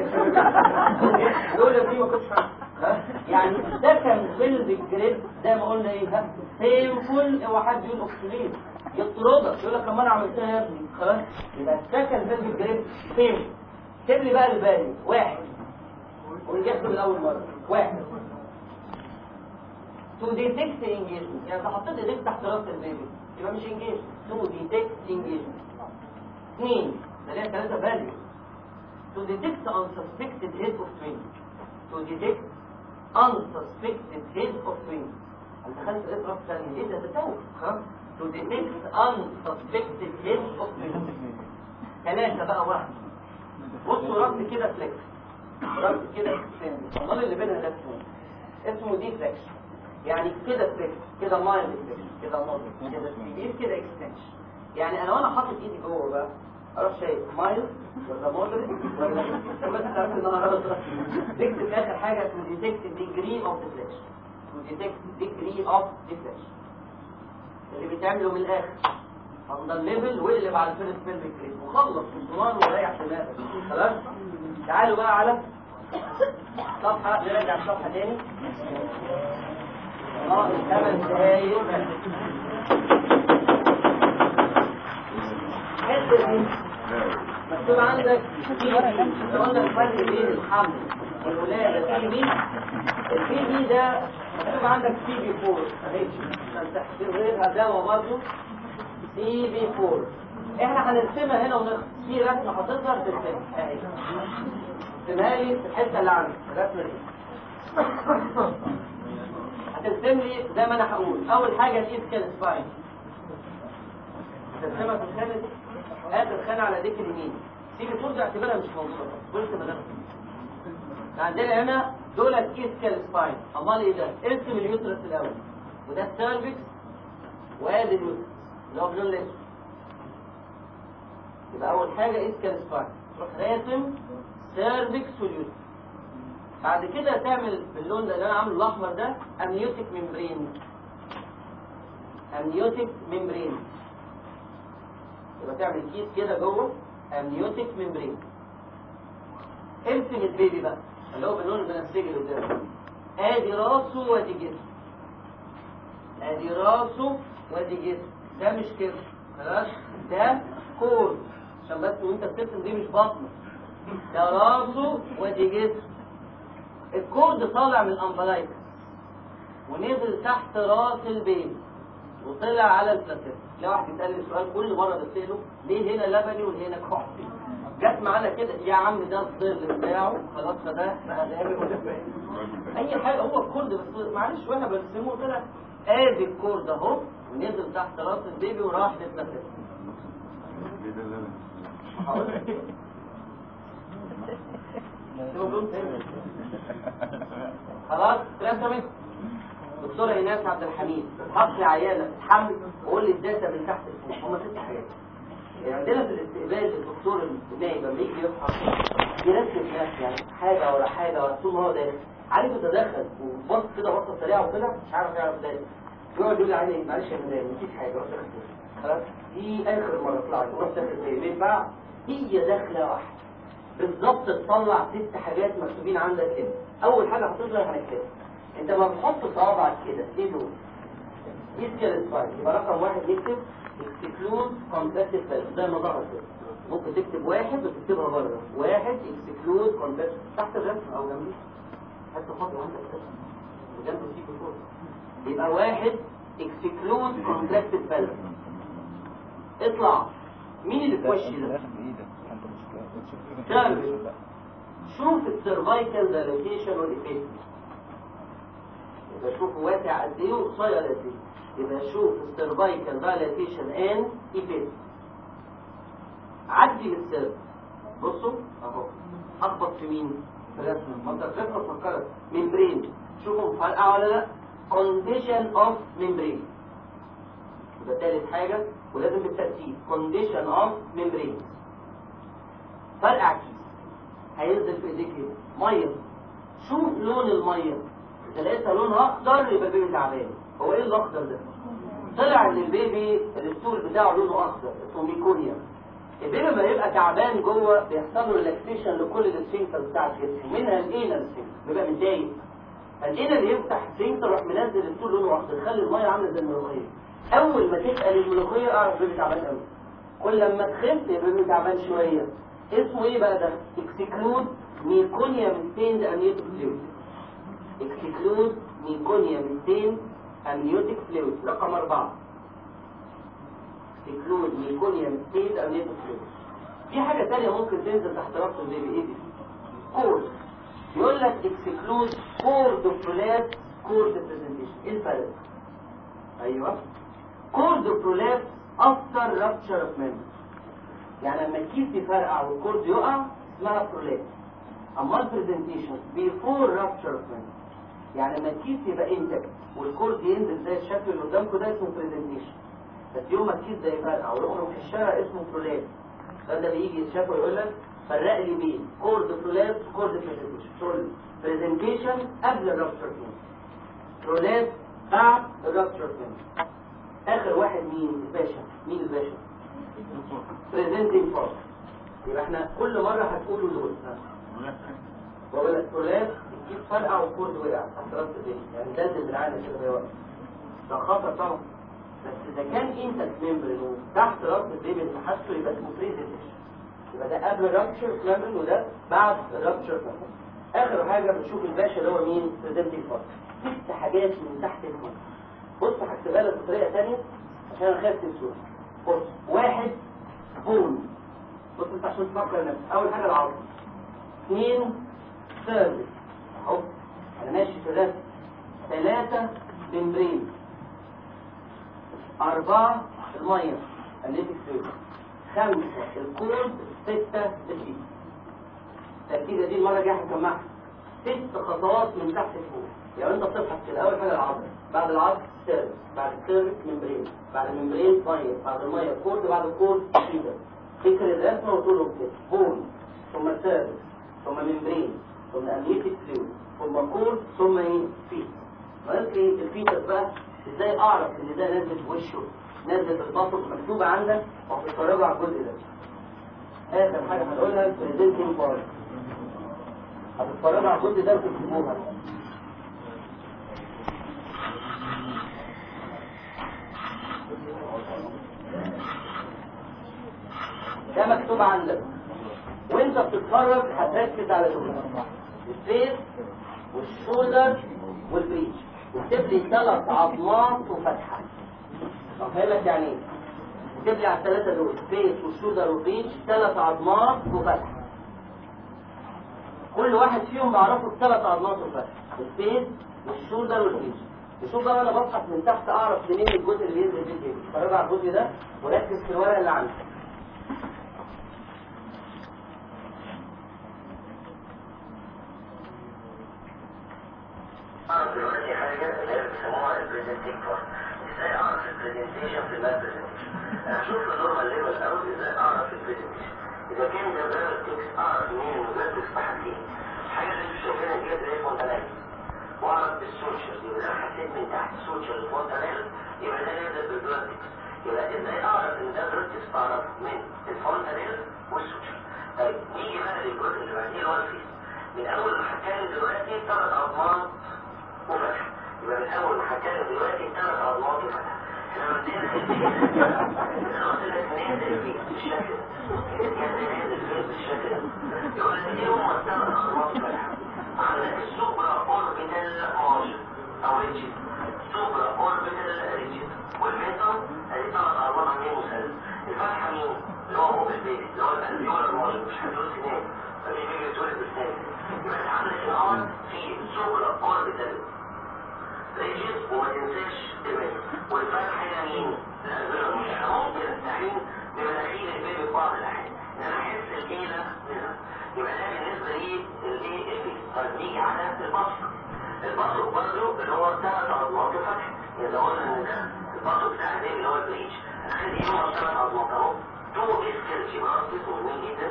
دول دي ما كنتش فاهم. ها؟ يعني ده كان فيلم جريد زي ما قلنا ايه ها بينفول اوعى حد يقول اكسلين يطردك يقول لك لما انا عملتها يا ابني خلاص يبقى السكن فيلم جريد بينفول سيب لي بقى الباقي واحد ونجحته من اول مره واحد تو ديتكت انجيجمنت يعني لو حطيت ايديك تحت راس البيبي يبقى مش انجيجمنت تو ديتكت انجيجمنت اثنين ده ليها ثلاثه فاليو تو ديتكت unsuspected head of twin to detect unsuspected head of twin انا دخلت لقيت راس ثانيه ايه ده تتوه خلاص to detect unsuspected head of twin ثلاثه بقى واحد بصوا ربط كده فليكس ربط كده اكستند امال اللي بينها ده اسمه اسمه دي فليكس يعني كده فليكس كده مايل فليكس كده موديل كده سبيد كده اكستنشن يعني انا وانا حاطط ايدي جوه بقى اروح شايف مايل ولا موديل ولا بس تعرف ان انا غلط تكتب اخر حاجه تو ديتكت ديجري اوف ديفليكشن تو ديتكت ديجري اوف ديفليكشن اللي بيتعملوا من الاخر عند الليفل واقلب على الفيرست بيلفيك كريم وخلص الصنان وريح دماغك خلاص تعالوا بقى على صفحة نرجع الصفحة تاني اه ثمان دقايق الحتة دي مكتوب عندك في قلنا الفرق بين الحمل والولادة في بي البي بي ده مكتوب عندك سي بي 4 اهي عشان تحسب غيرها دواء برضه سي بي 4 احنا هنرسمها هنا ونخ في رسمه هتظهر في الفيلم اهي ارسمها لي في الحته اللي عندي الرسمه دي هترسم لي زي ما انا هقول اول حاجه الايسكال سباين هترسمها في الخانه دي هات الخانه على ديك اليمين سي بي 4 دي اعتبرها مش موصوله قلت ما عندنا هنا دول ايسكال سباين امال ايه ده ارسم اليوترس الاول وده السيرفكس وادي اليوترس اللي هو بلون الاسود يبقى اول حاجه اسكال سباين تروح راسم سيرفكس واليوترس بعد كده تعمل باللون ده اللي انا عامله الاحمر ده امنيوتيك ممبرين امنيوتيك ممبرين يبقى تعمل كيس كده جوه امنيوتيك ممبرين ارسم البيبي بقى اللي هو باللون البنفسجي اللي قدامه ادي راسه وادي جسمه ادي راسه وادي جسمه ده مش كده خلاص ده كورد عشان بس وانت بترسم دي مش بطنه ده راسه ودي جسمه الكورد طالع من الامبلايكس ونزل تحت راس البيبي وطلع على البلاتيلا لو واحد بيسألني السؤال كل مرة بسأله ليه هنا لبني وهنا كحلي جت معانا كده يا عم ده الظل بتاعه خلاص فده بقى دامي وده باين. اي حاجة هو الكورد بس معلش وانا برسمه كده ادي الكورد اهو ونزل تحت راس البيبي وراح للبلاتيلا هقول لك. شوفوا تاني. خلاص رسمت دكتورة ايناس عبد الحميد حط لي عيانة تتحمل وقول لي الداتا من تحت لفوق هم ست حاجات يعني عندنا في الاستقبال الدكتور النائب لما يجي يفحص يركز نفسه يعني حاجة ورا حاجة ورا طول ما هو داخل عارف يتدخل وبص كده بصة سريعة وكده مش عارف يعرف ده يقعد يقول لي عيني معلش يا مدام نسيت حاجة روح داخل فين. خلاص دي آخر مرة طلعت روح داخل فين بينفع هي داخلة واحدة بالظبط تطلع ست حاجات مكتوبين عندك كده اول حاجه هتظهر هنكتبها انت ما بتحط صوابعك كده ايه دول دي سكيل سبايك يبقى رقم واحد نكتب اكسكلود كومباسيف فالف زي ما ظهر كده ممكن تكتب واحد وتكتبها بره واحد اكسكلود كومباسيف تحت الرسم او جنبيه حتى خاطر عندك كده وجنب السيكو فوق يبقى واحد اكسكلود كومباسيف فالف اطلع مين اللي في وشي ده؟ تعمل شوف السيرفايكال دايليتيشن والإفكت يبقى شوف واسع قد ايه وقصير قد ايه يبقى شوف السيرفايكال دايليتيشن ان إفكت عدي بالسيرف بصوا اهو اخبط في مين؟ في الرسمة ما انت الرسمة فكرت ممبرين شوفوا مفرقعة ولا لا؟ condition of membrane يبقى تالت حاجة ولازم بالترتيب condition of membrane فرقع كيس هينزل في ايديك كده ميه شوف لون الميه اذا لقيتها لونها اخضر يبقى البيبي تعبان هو ايه الاخضر ده طلع ان البيبي الستول بتاعه لونه اخضر اسمه ميكونيا البيبي لما يبقى تعبان جوه بيحصل له ريلاكسيشن لكل السفنكتر بتاع الجسم منها الانال سفنكتر بيبقى متضايق فالانال يفتح سفنكتر يروح منزل الستول لونه اخضر يخلي الميه عامله زي الملوخيه اول ما تسال الملوخيه اعرف البيبي تعبان قوي كل لما تخف يبقى البيبي تعبان شويه اسمه ايه بقى ده اكسكلود ميكونيا ميستيند امنيوتيك فلويد اكسكلود ميكونيا ميستيند امنيوتيك فلويد رقم أربعة اكسكلود ميكونيا ميستيند امنيوتيك فلويد في حاجة تانية ممكن تنزل تحت رأس البيبي ايه دي كورد يقول لك اكسكلود كورد برولاب كورد برزنتيشن ايه الفرق ايوه كورد برولاب افتر رابتشر اوف ميمبر يعني لما الكيس يفرقع والكورد يقع اسمها برولاب اما البرزنتيشن بيفور رابتشر يعني لما الكيس يبقى انتك والكورد ينزل زي الشكل اللي قدامكم ده اسمه برزنتيشن بس يوم ما الكيس ده يفرقع ويخرج في الشارع اسمه برولاب ده ده بيجي يتشاف ويقول لك فرق لي بين كورد برولاب كورد برزنتيشن تقول برزنتيشن قبل الرابتشر برولاب بعد الرابتشر اخر واحد مين الباشا مين الباشا presenting part يبقى احنا كل مرة هتقولوا دول وأقول لك فلان تجيب فرقع والكورد وقع تحت راس الدنيا يعني ده اللي بالعالم كده بيوقع ده خطر طبعا بس إذا كان انت ممبرين وتحت راس البيبي اللي حاسه يبقى اسمه بريزنتيشن يبقى ده قبل الرابتشر ممبرين وده بعد الرابتشر ممبرين آخر حاجة بتشوف الباشا اللي هو مين presenting part ست حاجات من تحت المهم بص هكتبها لك بطريقة تانية عشان انا خايف تنسوها بص واحد بون بص انت عشان تفكر نفسك اول حاجه العظم اثنين سيرفس اهو انا ماشي في الرسم ثلاثة ممبرين أربعة المية النيتك فلويد خمسة الكورد ستة الجيب التركيزة دي المرة الجاية هسمعها ست خطوات من تحت لفوق يعني انت بتبحث كده اول حاجة العظم بعد العظم سيرفس بعد السيرفس ممبرين بعد الممبرين مية بعد المية كورد بعد الكورد كده فكر الرسمة وتقول لهم كده بون ثم سيرفس ثم ممبرين ثم امنيتك فلويد ثم كورد ثم ايه فيت ناقص لي الفيتس بقى ازاي اعرف ان ده نازل في وشه نازل في البطن مكتوبة عندك وهتتفرجوا على الجزء ده اخر حاجة هنقولها البريزنتنج بارت هتتفرجوا على الجزء ده وتكتبوها Thank you. ده مكتوب عندك وانت بتتفرج هتركز على دول الفيس والشولدر والبريتش وتكتب لي ثلاث عظمات وفتحه افهمك يعني ايه تكتب لي على الثلاثه دول فيس والشولدر والبريتش ثلاث عظمات وفتحه كل واحد فيهم بعرفه الثلاث عظمات وفتحه الفيس والشولدر والبريتش شوف بقى انا ببحث من تحت اعرف منين الجزء اللي ينزل فيه ايه اتفرج على الجزء ده وركز في الورقه اللي عندك أعرف دلوقتي حاجة اللي هي بيسموها البريزنتينج بارت ازاي اعرف البريزنتيشن في المال بريزنتيشن انا اشوف النورمال ليفل الاول ازاي اعرف البريزنتيشن اذا كان ده فيرتكس اعرف منين المفرتكس بحاجتين الحاجة اللي انتوا شايفينها ديت اللي هي فونتانيل واعرف بالسوتشر يبقى انا حسيت من تحت سوتشر الفونتانيل يبقى ده نازل بالفيرتكس يبقى ازاي اعرف ان ده فيرتكس اعرف من الفونتانيل والسوتشر طيب نيجي بقى للجزء اللي بعديه اللي هو الفيس من اول ما هتكلم دلوقتي ثلاث عظمات وفتح يبقى من اول ما هتكلم دلوقتي ثلاث عظمات وفتح احنا قلنا لك نازل فيه بالشكل ده يعني نازل فيه بالشكل ده يقول لك ايه هم الثلاث عظمات وفتح عندك السوبرا اوربيتال مارجن او ريجيت سوبرا اوربيتال ريجيت والميتال ادي ثلاث عظمات عاملين مثلث الفتحه مين؟ اللي هو فوق البيبي اللي هو الالفيولار مارجن مش هتقول سنان فمش بيجي يتولد بسنان يبقى انت عندك الان في سوبرا اوربيتال ريجيت وما تنساش الميتال والفتحه هي مين؟ الالفيولار مش انا ممكن استعين بمناخير البيبي في بعض الاحيان ان انا احس الايه منها يبقى ده بالنسبه لي الايه البيبي طيب نيجي على البصر البصر برضه اللي هو ثلاث عظمات وفتح يعني لو قلنا ان ده البصر بتاع البيبي اللي هو البريتش هنخلي ايه هو ثلاث عظمات اهو تو اسكال جيماستيس مهمين جدا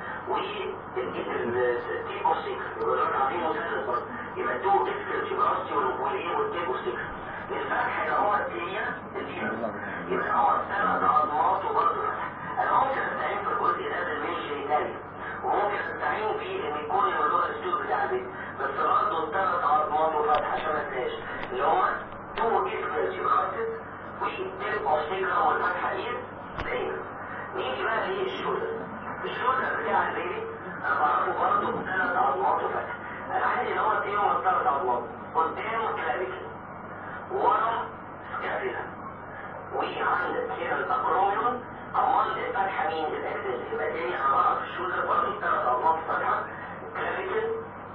والتيبو سيكس يبقى دول عاملين مثلث برضه يبقى تو اسكال جيماستي والايه والتيبو سيكس الفتح اللي هو هي الفينس يبقى هو ثلاث عظمات وبرضه فتح انا ممكن استعين في الجزء ده بالمنشن ايطاليا وممكن استعين فيه ان يكون الموضوع الاسلوب بتاع البيت بس برضه ثلاث عظمات وفتح عشان ما انساش اللي هو تو اسكال جيماستيس والتيبو سيكس والفتحه دي دايما نيجي بقى للشولدر الشولدر بتاع البيبي انا بعرفه برضه بثلاث عظمات وفتح انا عندي اللي هو ايه هو الثلاث عظمات قدامه كلابيكل ورا سكابيلا وعندك هنا الاكروميون امال الفتحه مين الاكسس يبقى تاني انا بعرف الشولدر برضه ثلاث عظمات فتحه كلابيكل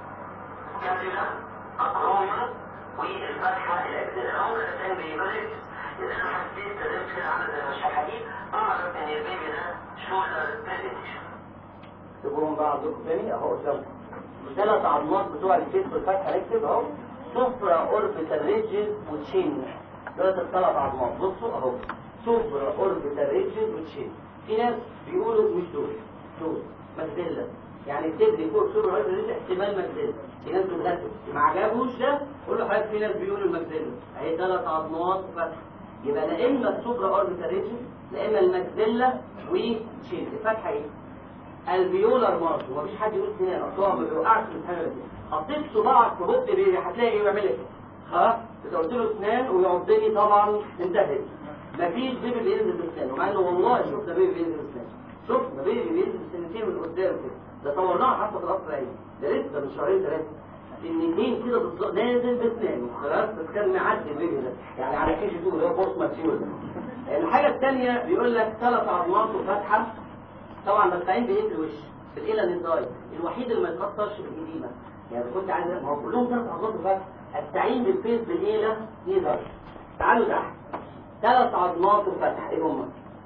سكابيلا اكروميون والفتحه الاكسس انا ممكن استعين بالبريكس اذا انا حسيت تدريس كده عامل زي المشاحه دي اعرف ان البيبي ده شولدر بريزنتيشن تقولون بقى عندكم تاني اهو قدامكم الثلاث عظمات بتوع الفيس والفتحه نكتب اهو سوبرا اوربيتال ريجز وتشين دول الثلاث عظمات بصوا اهو سوبرا اوربيتال ريجز وتشين في ناس بيقولوا مش دول دول مجدلة يعني اكتب لي فوق سوبرا اوربيتال ريجز احتمال مجدلة في ناس بتغتب ما عجبوش ده قول له حضرتك في ناس بيقولوا المجدلة اهي ثلاث عظمات وفتحه يبقى لا اما السوبرا اوربيتال ريجز لا اما المجدلة وتشين الفتحه ايه الفيولار مارش ومفيش حد يقول سنان اصل هو ما بيوقعش في الامتحان دي حطيت صباعك في بق بيبي هتلاقي ايه بيعمل لك خلاص انت قلت له اسنان ويعض لي طبعا انتهت مفيش بيبي بينزل بسنانه مع انه والله شفنا بيبي بينزل بسنانه شفنا بيبي بينزل بسنتين من قدام كده ده صورناها حتى في القصر العيني ده لسه من شهرين ثلاثه سنتين كده بالظبط نازل بسنانه خلاص بس كان معدي البيبي ده يعني على كيجي 2 اللي هو بوست ماتيول الحاجه الثانيه بيقول لك ثلاث عظمات وفتحه طبعا بستعين بايه في الوش في الاله للداي الوحيد اللي ما يتاثرش بالجديمه يعني إذا كنت عايز ما هو كلهم ثلاث عظمات وفتح استعين بالفيس بالاله نيزر تعالوا تحت ثلاث عظمات وفتح ايه هم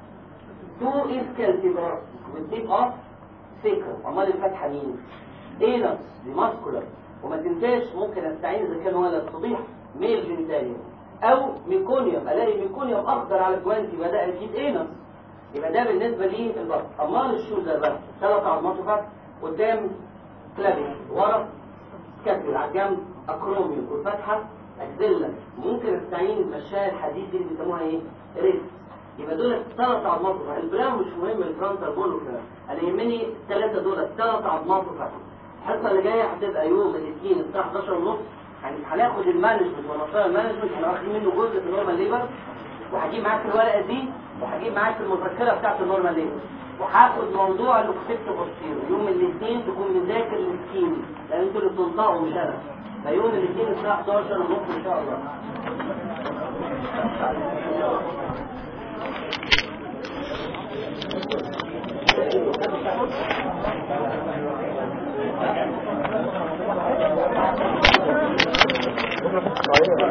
تو اسكال تيبراس والديب اوف سيكر امال الفتحه مين اينس دي ماسكولار وما تنساش ممكن استعين اذا كان ولد صبيح ميل جنتاليوم او ميكونيوم الاقي ميكونيوم اخضر على الجوانتي بدا يجيب اينس يبقى ده بالنسبة لي البطن امال الشولدر بقى ثلاث عظمات وفتح قدام كلابي ورا سكابيول على الجنب اكروميوم والفتحة اكزيلا ممكن استعين بالمشاية الحديد دي اللي بيسموها ايه ريست يبقى دول ثلاث عظمات وفتح البلان مش مهم الفرونتال بول والكلام انا يهمني الثلاثة دول ثلاث عظمات وفتح الحصة اللي جاية هتبقى يوم الاثنين الساعة 11 ونص يعني هناخد المانجمنت ونصائح المانجمنت احنا واخدين منه جزء في النورمال ليبر وهجيب معاك الورقة دي وهجيب معاك المذكره بتاعت النورمال ليه وهاخد موضوع الاوكسيبت بوستيرو يوم الاثنين تكون مذاكر السكيم لان انتوا اللي بتنطقوا مش انا فيوم الاثنين الساعه 11 ونص ان شاء الله